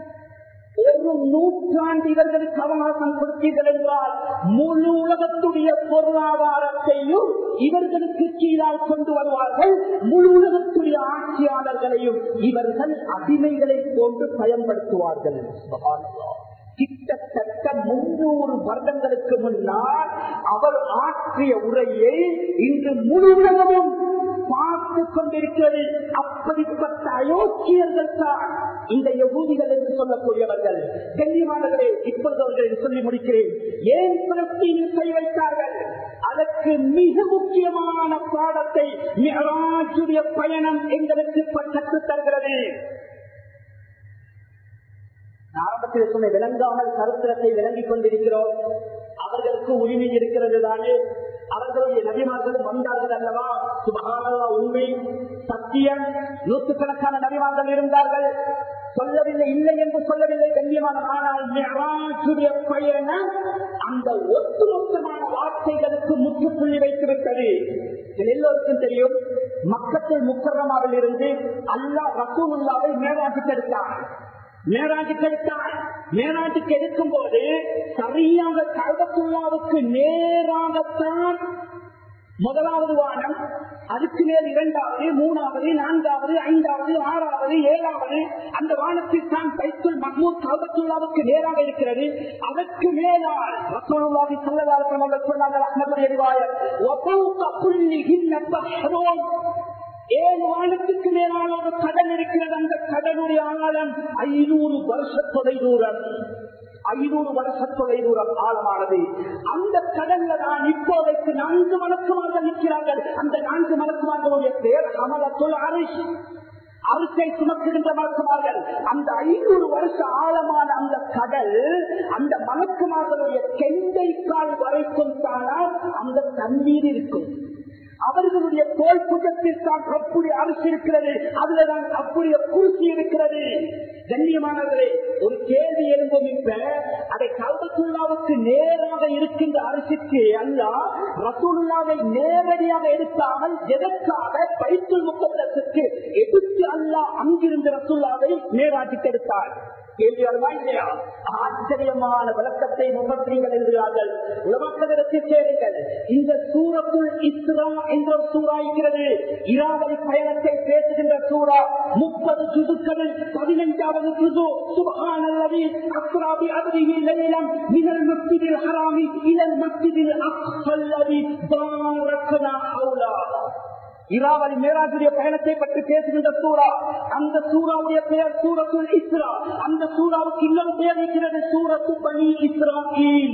ஒரு நூற்றாண்டு இவர்களுக்கு அவகாசம் கொடுத்தீர்கள் என்றால் முழு உலகத்துடைய பொருளாதாரத்தையும் இவர்களுக்கு கீழால் கொண்டு வருவார்கள் முழு உலகத்துடைய ஆட்சியாளர்களையும் இவர்கள் அடிமைகளை போன்று பயன்படுத்துவார்கள் கிட்டத்தட்ட முன்னூறு வருடங்களுக்கு முன்னால் அவர் ஆற்றிய உரையை இன்று முழு உலகமும் பார்த்து கொண்டிருக்கிறது அப்படிப்பட்ட அயோக்கியர்கள் தான் இந்த யகூதிகள் என்று சொல்லக்கூடியவர்கள் கண்ணியமானவர்களே இப்பொழுது அவர்களை சொல்லி முடிக்கிறேன் ஏன் பலஸ்தீனில் கை வைத்தார்கள் அதற்கு மிக முக்கியமான பாடத்தை மிகராஜுடைய பயணம் எங்களுக்கு கற்றுத் தருகிறது ஆரம்பத்தில் சொன்ன விளங்காமல் சரித்திரத்தை விளங்கிக் கொண்டிருக்கிறோம் அவர்களுக்கு உரிமை இருக்கிறது தானே அவர்களுடைய நபிமார்களும் வந்தார்கள் அல்லவா சுபகானவா உண்மை சத்தியம் நூற்றுக்கணக்கான நபிமார்கள் இருந்தார்கள் சொல்லவில்லை இல்லை என்று சொல்லவில்லை கண்ணியமான ஆனால் மிகராஜுடைய பயணம் அந்த ஒட்டுமொத்தமான வார்த்தைகளுக்கு முற்றுப்புள்ளி வைத்துவிட்டது எல்லோருக்கும் தெரியும் மக்கள் முக்கரமாவில் இருந்து அல்லா ரசூலுல்லாவை மேலாட்டுக்கு எடுத்தார் மேராஜுக்கு எடுத்தார் மேராஜுக்கு எடுக்கும் போது சரியாக கல்வத்துள்ளாவுக்கு நேராகத்தான் முதலாவது வானம் அதுக்கு மேல் இரண்டாவது மூணாவது நான்காவது ஐந்தாவது ஆறாவது ஏழாவது அந்த வானத்தில் தான் பைத்துல் மஹ்மூத் கல்வத்துள்ளாவுக்கு நேராக இருக்கிறது அதற்கு மேலால் ரசோல்லாவி சொல்லதாரத்தில் அவர்கள் சொன்னார்கள் அஹ்மது அறிவாயர் ஏழு வானத்துக்கு மேலான ஒரு கடல் இருக்கிறது அந்த கடலுடைய ஆழம் ஐநூறு வருஷ தொலை தூரம் ஐநூறு வருஷ தொலை தூரம் ஆழமானது அந்த கடல்ல தான் இப்போதைக்கு நான்கு மலக்குமார்கள் நிற்கிறார்கள் அந்த நான்கு மலக்குமார்களுடைய பேர் அமலத்துள் அரிசி அரிசை சுமக்குகின்ற மலக்குமார்கள் அந்த ஐநூறு வருஷ ஆழமான அந்த கடல் அந்த மலக்குமார்களுடைய கெண்டை கால் வரைக்கும் தானால் அந்த தண்ணீர் இருக்கும் அவர்களுடைய தோல் புஜத்தில் தான் அப்படி அரசு இருக்கிறது அதுலதான் அப்படிய குருசி இருக்கிறது கண்ணியமானவர்களே ஒரு கேள்வி எழும்பும் இப்ப அதை கல்வத்துள்ளாவுக்கு நேராக இருக்கின்ற அரசுக்கு அல்ல ரசூலுல்லாவை நேரடியாக எடுக்காமல் எதற்காக பைத்துல் முக்கத்திற்கு எடுத்து அல்ல அங்கிருந்து ரசூல்லாவை நேராட்சிக்கு எடுத்தார் கேள்வி வருமா இல்லையா ஆச்சரியமான விளக்கத்தை முகத்திரீங்கள் எழுதுகிறார்கள் உலகத்திற்கு சேருங்கள் இந்த சூரத்துள் இஸ்ரா என்ற ஒரு சூறா இருக்கிறது இராவதி பயணத்தை பேசுகின்ற சூறா முப்பது சுதுக்களில் பதினைஞ்சாவது சுது சுபகானல்லதி அஸ்ராபி அதிகி லைலம் மினல் மஸ்ஜிதில் ஹராமி இலல் மஸ்ஜிதில் அக்ஸல்லதி பாரக்கனா ஹவுலா இராவதி மேராஜுடைய பயணத்தை பற்றி பேசுகின்ற சூறா அந்த சூறாவுடைய பெயர் சூரத்துல் இஸ்ரா அந்த சூறாவுக்கு இன்னொரு பெயர் இருக்கிறது சூரத்து பனி இஸ்ராயில்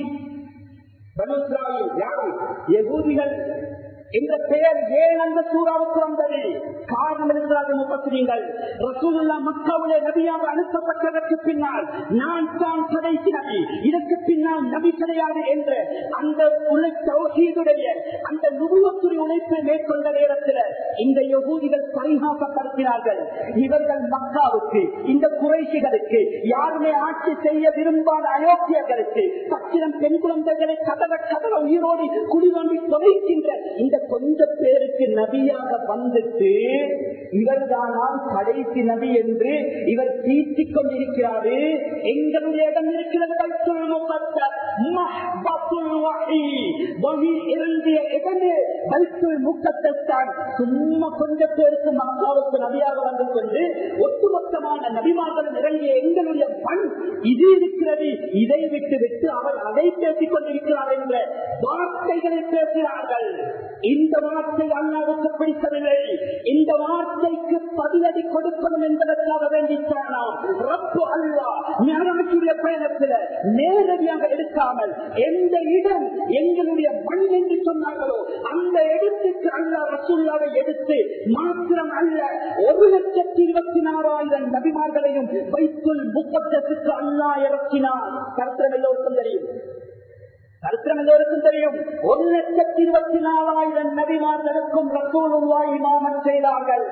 பனு இஸ்ராயில் யாரு யகூதிகள் இந்த பெயர் ஏன் அந்த சூறாவுக்கு வந்தது காரணம் இருக்கிறார்கள் முப்பத்திரீங்கள் ரசூலுல்லா மக்காவுடைய நபியாக அனுப்பப்பட்டதற்கு பின்னால் நான் தான் கடைசி நபி இதற்கு பின்னால் நபி கிடையாது என்று அந்த உழைத்தவசீதுடைய அந்த நுகுவத்துறை உழைப்பை மேற்கொண்ட நேரத்தில் இந்த யகூதிகள் பரிகாசப்படுத்தினார்கள் இவர்கள் மக்காவுக்கு இந்த குறைசிகளுக்கு யாருமே ஆட்சி செய்ய விரும்பாத அயோக்கியர்களுக்கு பச்சிலம் பெண் குழந்தைகளை கதற கதற உயிரோடு குடிவண்டி தொலைக்கின்ற இந்த கொஞ்ச பேருக்கு நபியாக வந்துட்டு இவர்தானால் கடைசி நபி என்று இவர் தீட்டிக் கொண்டிருக்கிறாரு எங்களுடைய இடம் இருக்கிறது பைத்துல் முகத்தஸ், மஹ்பத்துல் வஹி. வஹி இறங்கிய இடமே பைத்துல் முகத்தஸ் தான். சும்மா கொஞ்ச பேருக்கு மக்காவுக்கு நபியாக வந்து கொண்டு ஒட்டுமொத்தமான நபிமார்கள் இறங்கிய எங்களுடைய பண் இது இருக்கிறது இதை விட்டு விட்டு அவர் அதை பேசிக் கொண்டிருக்கிறார் என்ற வார்த்தைகளை பேசுகிறார்கள் இந்த வார்த்தை அல்லாவுக்கு பிடிக்கவில்லை இந்த வார்த்தைக்கு பதிலடி கொடுக்கணும் என்பதற்காக வேண்டித்தானாம் ரப்பு அல்லா ஞானத்துடைய பயணத்தில் நேரடியாக எடுக்காமல் எந்த இடம் எங்களுடைய மண் என்று சொன்னார்களோ அந்த இடத்துக்கு அல்லா ரசூல்லாவை எடுத்து மாத்திரம் அல்ல ஒரு லட்சத்தி இருபத்தி நாலாயிரம் நபிமார்களையும் வைத்துள் முப்பத்தத்துக்கு அல்லா இறக்கினார் கருத்தம் எல்லோருக்கும் தெரியும் சரித்திரம் எல்லோருக்கும் தெரியும் ஒரு லட்சத்தி இருபத்தி நாலாயிரம் நபிமார்களுக்கும் ரசூலுல்லா இமாமன் செய்தார்கள்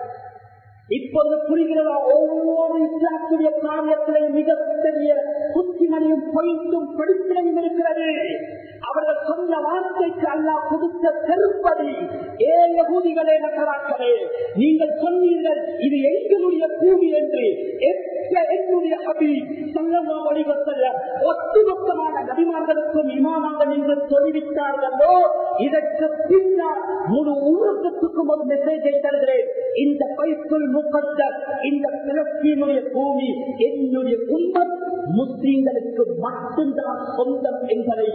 இப்பொழுது புரிகிறதா ஒவ்வொரு இஸ்லாத்துடைய காரியத்திலையும் மிகப்பெரிய புத்திமணியும் பொய்த்தும் படிப்பினையும் இருக்கிறது அவர்கள் சொன்ன வார்த்தைக்கு அல்லா கொடுத்த செருப்படி ஏழ பூதிகளே நகராக்களே நீங்கள் சொன்னீர்கள் இது எங்களுடைய பூமி என்று எத்த என்னுடைய அபி சொல்லமா வடிவத்தில் ஒட்டுமொத்தமான நபிமார்களுக்கும் இமாமாக நீங்கள் சொல்லிவிட்டார்களோ இதற்கு பின்னால் முழு உலகத்துக்கும் ஒரு மெசேஜை தருகிறேன் இந்த பைத்துள் முகத்தர் இந்த பிலஸ்தீனுடைய பூமி என்னுடைய உண்மத் முஸ்லீம்களுக்கு மட்டும்தான் சொந்தம் என்பதை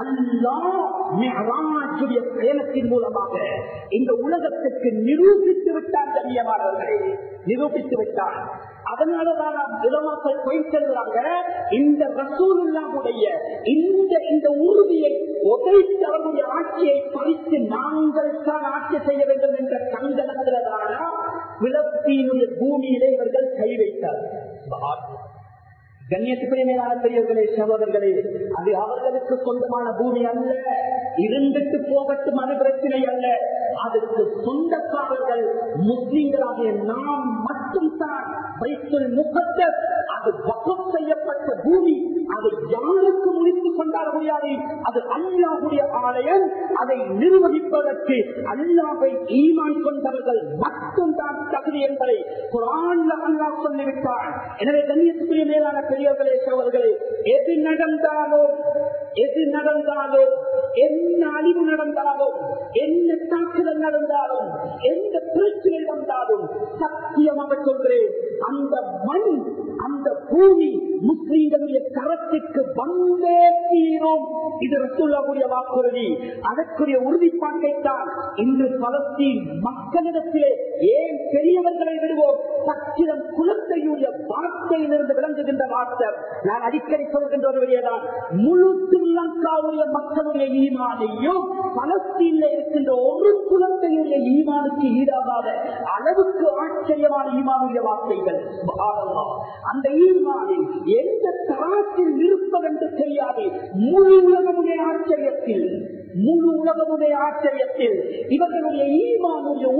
அல்லாஹுடைய பயணத்தின் மூலமாக இந்த உலகத்துக்கு நிரூபித்து விட்டார் கண்ணியமானவர்களே நிரூபித்து விட்டார் அதனாலதான் நாம் இளமாக்கள் போய் செல்றாங்க இந்த ரசூலுல்லாவுடைய இந்த இந்த உறுதியை உதைத்து அவருடைய ஆட்சியை பறித்து நாங்கள் தான் ஆட்சி செய்ய வேண்டும் என்ற கண்டனத்திலான விளக்கீனுடைய பூமியிலே இவர்கள் கை வைத்தார் கண்ணியத்துக்குரிய மேலான பெரியவர்களே சகோதரர்களே அது அவர்களுக்கு சொந்தமான பூமி அல்ல இருந்துட்டு போகட்டும் அது பிரச்சனை அல்ல அதுக்கு சொந்தக்காரர்கள் முஸ்லீம்களாகிய நாம் மட்டும் தான் வைத்துள் முகத்த அது வகம் செய்யப்பட்ட பூமி அதை யாருக்கு முடித்துக் கொண்டாட முடியாது அது அல்லாஹுடைய ஆலயம் அதை நிர்வகிப்பதற்கு அல்லாவை ஈமான் கொண்டவர்கள் மட்டும்தான் தகுதி என்பதை குரான்ல அல்லாஹ் சொல்லிவிட்டார் எனவே கண்ணியத்துக்குரிய மேலான பெரியவர்களே சோழர்களே எது நடந்தாலும் எது நடந்தாலும் என்ன அழிவு நடந்தாலும் என்ன தாக்குதல் நடந்தாலும் எந்த பிரச்சனை வந்தாலும் சத்தியமாக சொல்கிறேன் அந்த மண் அந்த பூமி முஸ்லீம்களுடைய கரத்திற்கு வந்தே தீரும் இது ரசூல்லாவுடைய வாக்குறுதி அதற்குரிய உறுதிப்பாட்டை தான் இன்று பலஸ்தீன் மக்களிடத்திலே ஏன் பெரியவர்களை விடுவோம் சச்சிரம் குலத்தையுடைய வார்த்தையிலிருந்து விளங்குகின்ற வார்த்தை நான் அடிக்கடி சொல்கின்ற ஒருவரையேதான் முழு ஸ்ரீலங்காவுடைய மக்களுடைய ஈமானையும் பலஸ்தீன்ல இருக்கின்ற ஒரு குலத்தையுடைய ஈமானுக்கு ஈடாகாத அளவுக்கு ஆச்சரியமான ஈமானுடைய வார்த்தைகள் சுப்ஹானல்லாஹ். அந்த ஈமானை எந்த தராத்தில் இருப்பதென்று தெரியாது முழு உலகமுடைய ஆச்சரியத்தில் முழு உலகமுடைய ஆச்சரியத்தில் இவர்களுடைய ஈமானுடைய உறுதியை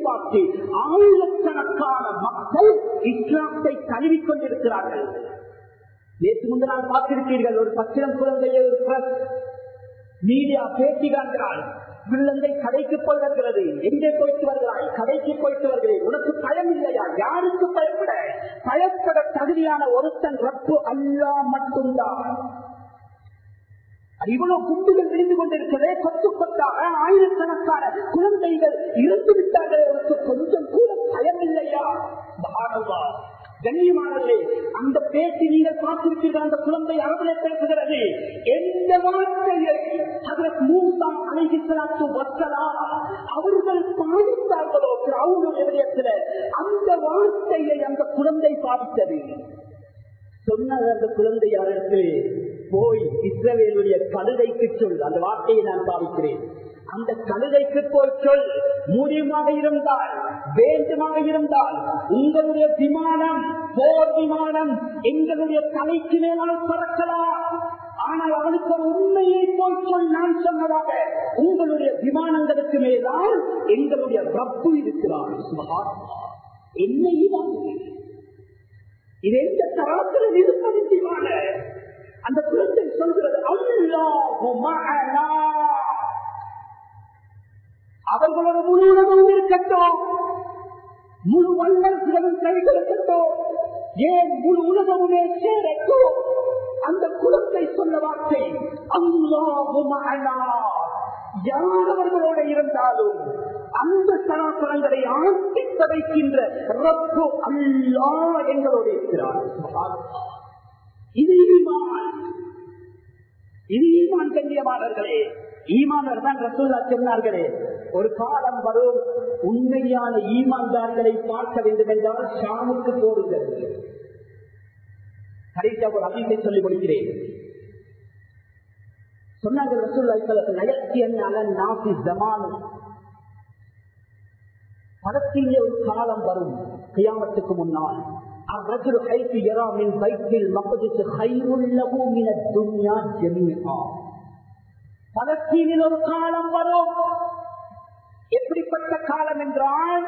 பார்த்து ஆயிரக்கணக்கான மக்கள் இஸ்லாத்தை தழுவிக் கொண்டிருக்கிறார்கள் நேற்று முந்தினால் பார்த்திருக்கீர்கள் ஒரு பச்சிரம் குழந்தையை ஒரு press மீடியா பேட்டி காண்கிறாள் குழந்தை கடைக்கு போய் வருகிறது எங்கே போயிட்டு வருகிறாய் கடைக்கு போயிட்டு வருகிறேன் உனக்கு பயம் இல்லையா யாருக்கு பயப்பட பயப்பட தகுதியான ஒருத்தன் ரப்பு அல்லா மட்டும்தான் அது இவ்வளவு குண்டுகள் விழுந்து கொண்டிருக்கிறதே கொத்து கொத்தாக ஆயிரக்கணக்கான குழந்தைகள் இறந்து விட்டார்கள் உனக்கு கொஞ்சம் கூட பயம் இல்லையா மகானவா கண்ணியமானவர்களே அந்த பேச்சு நீங்கள் பார்த்திருப்பீர்கள் அந்த குழந்தை அரபிலே பேசுகிறது எந்த வார்த்தையை அதற்கு மூசா அலைகிசலாத்து வசலா அவர்கள் பாதித்தார்களோ அவங்களுடைய விடயத்தில் அந்த வார்த்தையை அந்த குழந்தை பாதித்தது சொன்னது அந்த குழந்தை யாருக்கு போய் இஸ்ரவேலுடைய கழுதைக்கு சொல் அந்த வார்த்தையை நான் பாவிக்கிறேன் அந்த கழுதைக்கு போய் சொல் முடியுமாக இருந்தால் வேண்டுமாக இருந்தால் உங்களுடைய விமானம் போர் விமானம் எங்களுடைய தலைக்கு மேலால் பறக்கலாம் ஆனால் அவனுக்கு ஒரு உண்மையை போய் சொல் நான் சொன்னதாக உங்களுடைய விமானங்களுக்கு மேலால் எங்களுடைய ரப்பு இருக்கிறார் சுபஹானல்லாஹ். என்னையும் வாங்குகிறேன் இது எந்த தரத்தில் நிறுத்தமான அந்த குழந்தை சொல்கிறது அல்லாஹு மஅனா. அவர்களோட முழு உலகம் இருக்கட்டும் முழு வல்லரசுகளும் கைகளுக்கட்டும் ஏன் முழு உலகமுமே சேரட்டும் அந்த குழந்தை சொன்ன வார்த்தை அல்லாஹு மஅனா. யார் அவர்களோட இருந்தாலும் அந்த சராசரங்களை ஆட்டி படைக்கின்ற ரப்பு அல்லா எங்களோடு இருக்கிறார் சுப்ஹானல்லாஹ். இது ஈமான் இது ஈமான் கண்ணியமானவர்களே ஈமானர் தான் ரசூல்லா சொன்னார்களே ஒரு காலம் வரும் உண்மையான ஈமான்தார்களை பார்க்க வேண்டும் என்றால் ஷாமுக்கு போடுங்கள் கடைசியாக ஒரு அதிசை சொல்லி முடிக்கிறேன் சொன்னார்கள் ரசூல்லா நயத்தி என்ன நாசி ஜமான் படத்திலே ஒரு காலம் வரும் கியாமத்துக்கு முன்னால் الرجل حيث يرى من بيت المقدس خير له من الدنيا جميعا பலஸ்தீனில் ஒரு காலம் வரும் எப்படிப்பட்ட காலம் என்றால்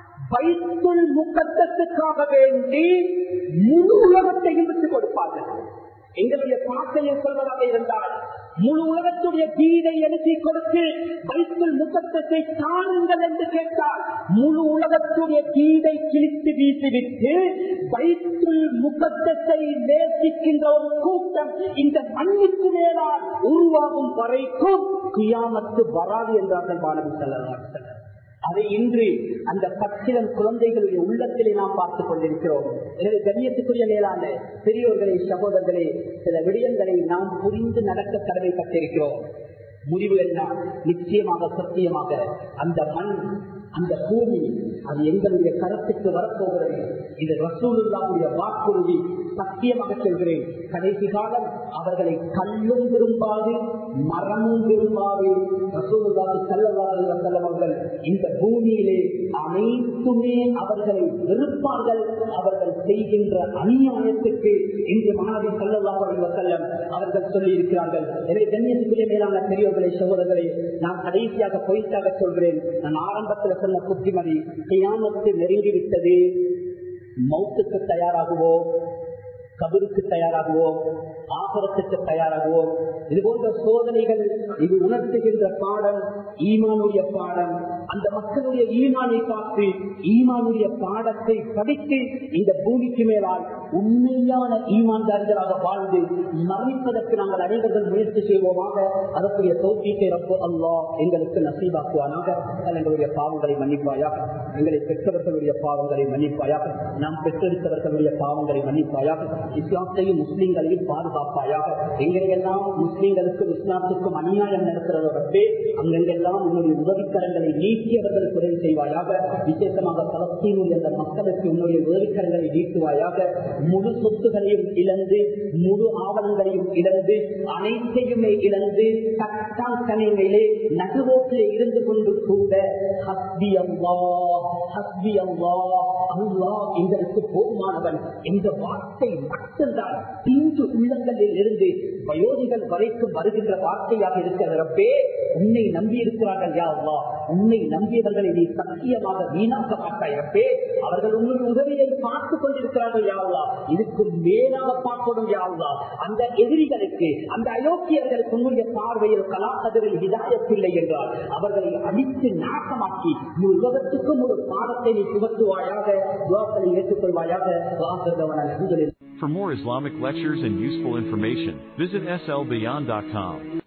பைத்துல் முக்கத்துக்காக வேண்டி முழு உலகத்தையும் விட்டுக் கொடுப்பார்கள் எங்களுடைய பாட்டையை சொல்வதாக இருந்தால் முழு உலகத்துடைய தீனை எழுதி கொடுத்து பைத்துல் முகத்தத்தை தானுங்கள் என்று கேட்டால் முழு உலகத்துடைய தீனை கிழித்து வீசிவிட்டு பைத்துல் முகத்தத்தை நேசிக்கின்ற ஒரு கூட்டம் இந்த மண்ணுக்கு மேலால் உருவாகும் வரைக்கும் கியாமத்து வராது என்றார்கள் பாலவி செல்லலாம் அதை இன்று அந்த பச்சிலம் குழந்தைகளுடைய உள்ளத்திலே நாம் பார்த்துக் கொண்டிருக்கிறோம் எனவே கண்ணியத்துக்குரிய மேலான பெரியோர்களே சகோதரர்களே சில விடயங்களை நாம் புரிந்து நடக்க கடமைப்பட்டிருக்கிறோம் முடிவு என்ன நிச்சயமாக சத்தியமாக அந்த மண் அந்த பூமி அது எங்களுடைய கருத்துக்கு வரப்போகிறது இது ரசூலுல்லாவுடைய வாக்குறுதி சத்தியமாக சொல்கிறேன் கடைசி காலம் அவர்களை கல்லும் விரும்பாது மரமும் விரும்பாது ரசூலுல்லாஹி ஸல்லல்லாஹு அலைஹி வஸல்லம் அவர்கள் இந்த பூமியிலே அனைத்துமே அவர்களை வெறுப்பார்கள் அவர்கள் செய்கின்ற அநியாயத்துக்கு இன்று மாணவி ஸல்லல்லாஹு அலைஹி வஸல்லம் அவர்கள் சொல்லி இருக்கிறார்கள் எனவே கண்ணியத்துக்குரிய மேலான பெரியவர்களை சகோதரர்களை நான் கடைசியாக பொய்த்தாக சொல்கிறேன் நான் ஆரம்பத்தில் சொன்ன புத்திமதி கியாமத்து நெருங்கிவிட்டது மௌத்துக்கு தயாராகுவோம் கபருக்கு தயாராகுவோம் ஆகரத்துக்கு தயாராகுவோம் இது போன்ற சோதனைகள் இது உணர்த்துகின்ற பாடம் ஈமானுடைய பாடம் அந்த மக்களுடைய ஈமானை பார்த்து ஈமானுடைய பாடத்தை படித்து இந்த பூமிக்கு மேலால் உண்மையான ஈமான்தாரிகளாக வாழ்ந்து மரணிப்பதற்கு நாங்கள் அனைவர்கள் முயற்சி செய்வோமாக அதற்குரிய தோற்றிக்கை ரப்பு அல்லா எங்களுக்கு நசீபாக்குவானாக எங்களுடைய பாவங்களை மன்னிப்பாயாக எங்களை பெற்றவர்களுடைய பாவங்களை மன்னிப்பாயாக நாம் பெற்றெடுத்தவர்களுடைய பாவங்களை மன்னிப்பாயாக இஸ்லாத்தையும் முஸ்லிம்களையும் பாதுகாப்பாயாக எங்கெங்கெல்லாம் முஸ்லிம்களுக்கும் இஸ்லாத்துக்கும் அநியாயம் நடக்கிறதோ ரப்பே அங்கெங்கெல்லாம் உன்னுடைய உதவிக்கரங்களை நீக்கியவர்களுக்கு உதவி செய்வாயாக விசேஷமாக பலஸ்தீனுடைய அந்த மக்களுக்கு உன்னுடைய உதவிக்கரங்களை நீக்குவாயாக முழு சொத்துகளையும் இழந்து முழு ஆவணங்களையும் இழந்து அனைத்தையுமே இழந்து தட்டான் தனிமையிலே நடுவோட்டிலே இருந்து கொண்டு கூட ஹஸ்பி அல்லா ஹஸ்பி அல்லா அல்லாஹ் எங்களுக்கு போதுமானவன் என்ற வார்த்தை மட்டும்தான் பிஞ்சு உள்ளங்களில் இருந்து வயோதிகள் வரைக்கும் வருகின்ற வார்த்தையாக இருக்கிற ரப்பே உன்னை நம்பி இருக்கிறார்கள் யா அல்லாஹ் உன்னை நம்பியவர்களை நீ சத்தியமாக வீணாக்க மாட்டாய் ரப்பே அவர்கள் உன்னுடைய உதவியை பார்த்துக் கொண்டிருக்கிறார்கள் யா அல்லாஹ் இதுக்கும் மேலாக பார்க்கணும் யா அல்லாஹ் அந்த எதிரிகளுக்கு அந்த அயோக்கியர்களுக்கு உன்னுடைய பார்வையில் கலாக்கதிரில் இதாயத்தில்லை என்றால் அவர்களை அடித்து நாசமாக்கி முழு உலகத்துக்கும் ஒரு பாடத்தை நீ புகட்டுவாயாக துவாக்களை ஏற்றுக்கொள்வாயாக வாசகவன For more Islamic lectures and useful information, visit slbeyond.com.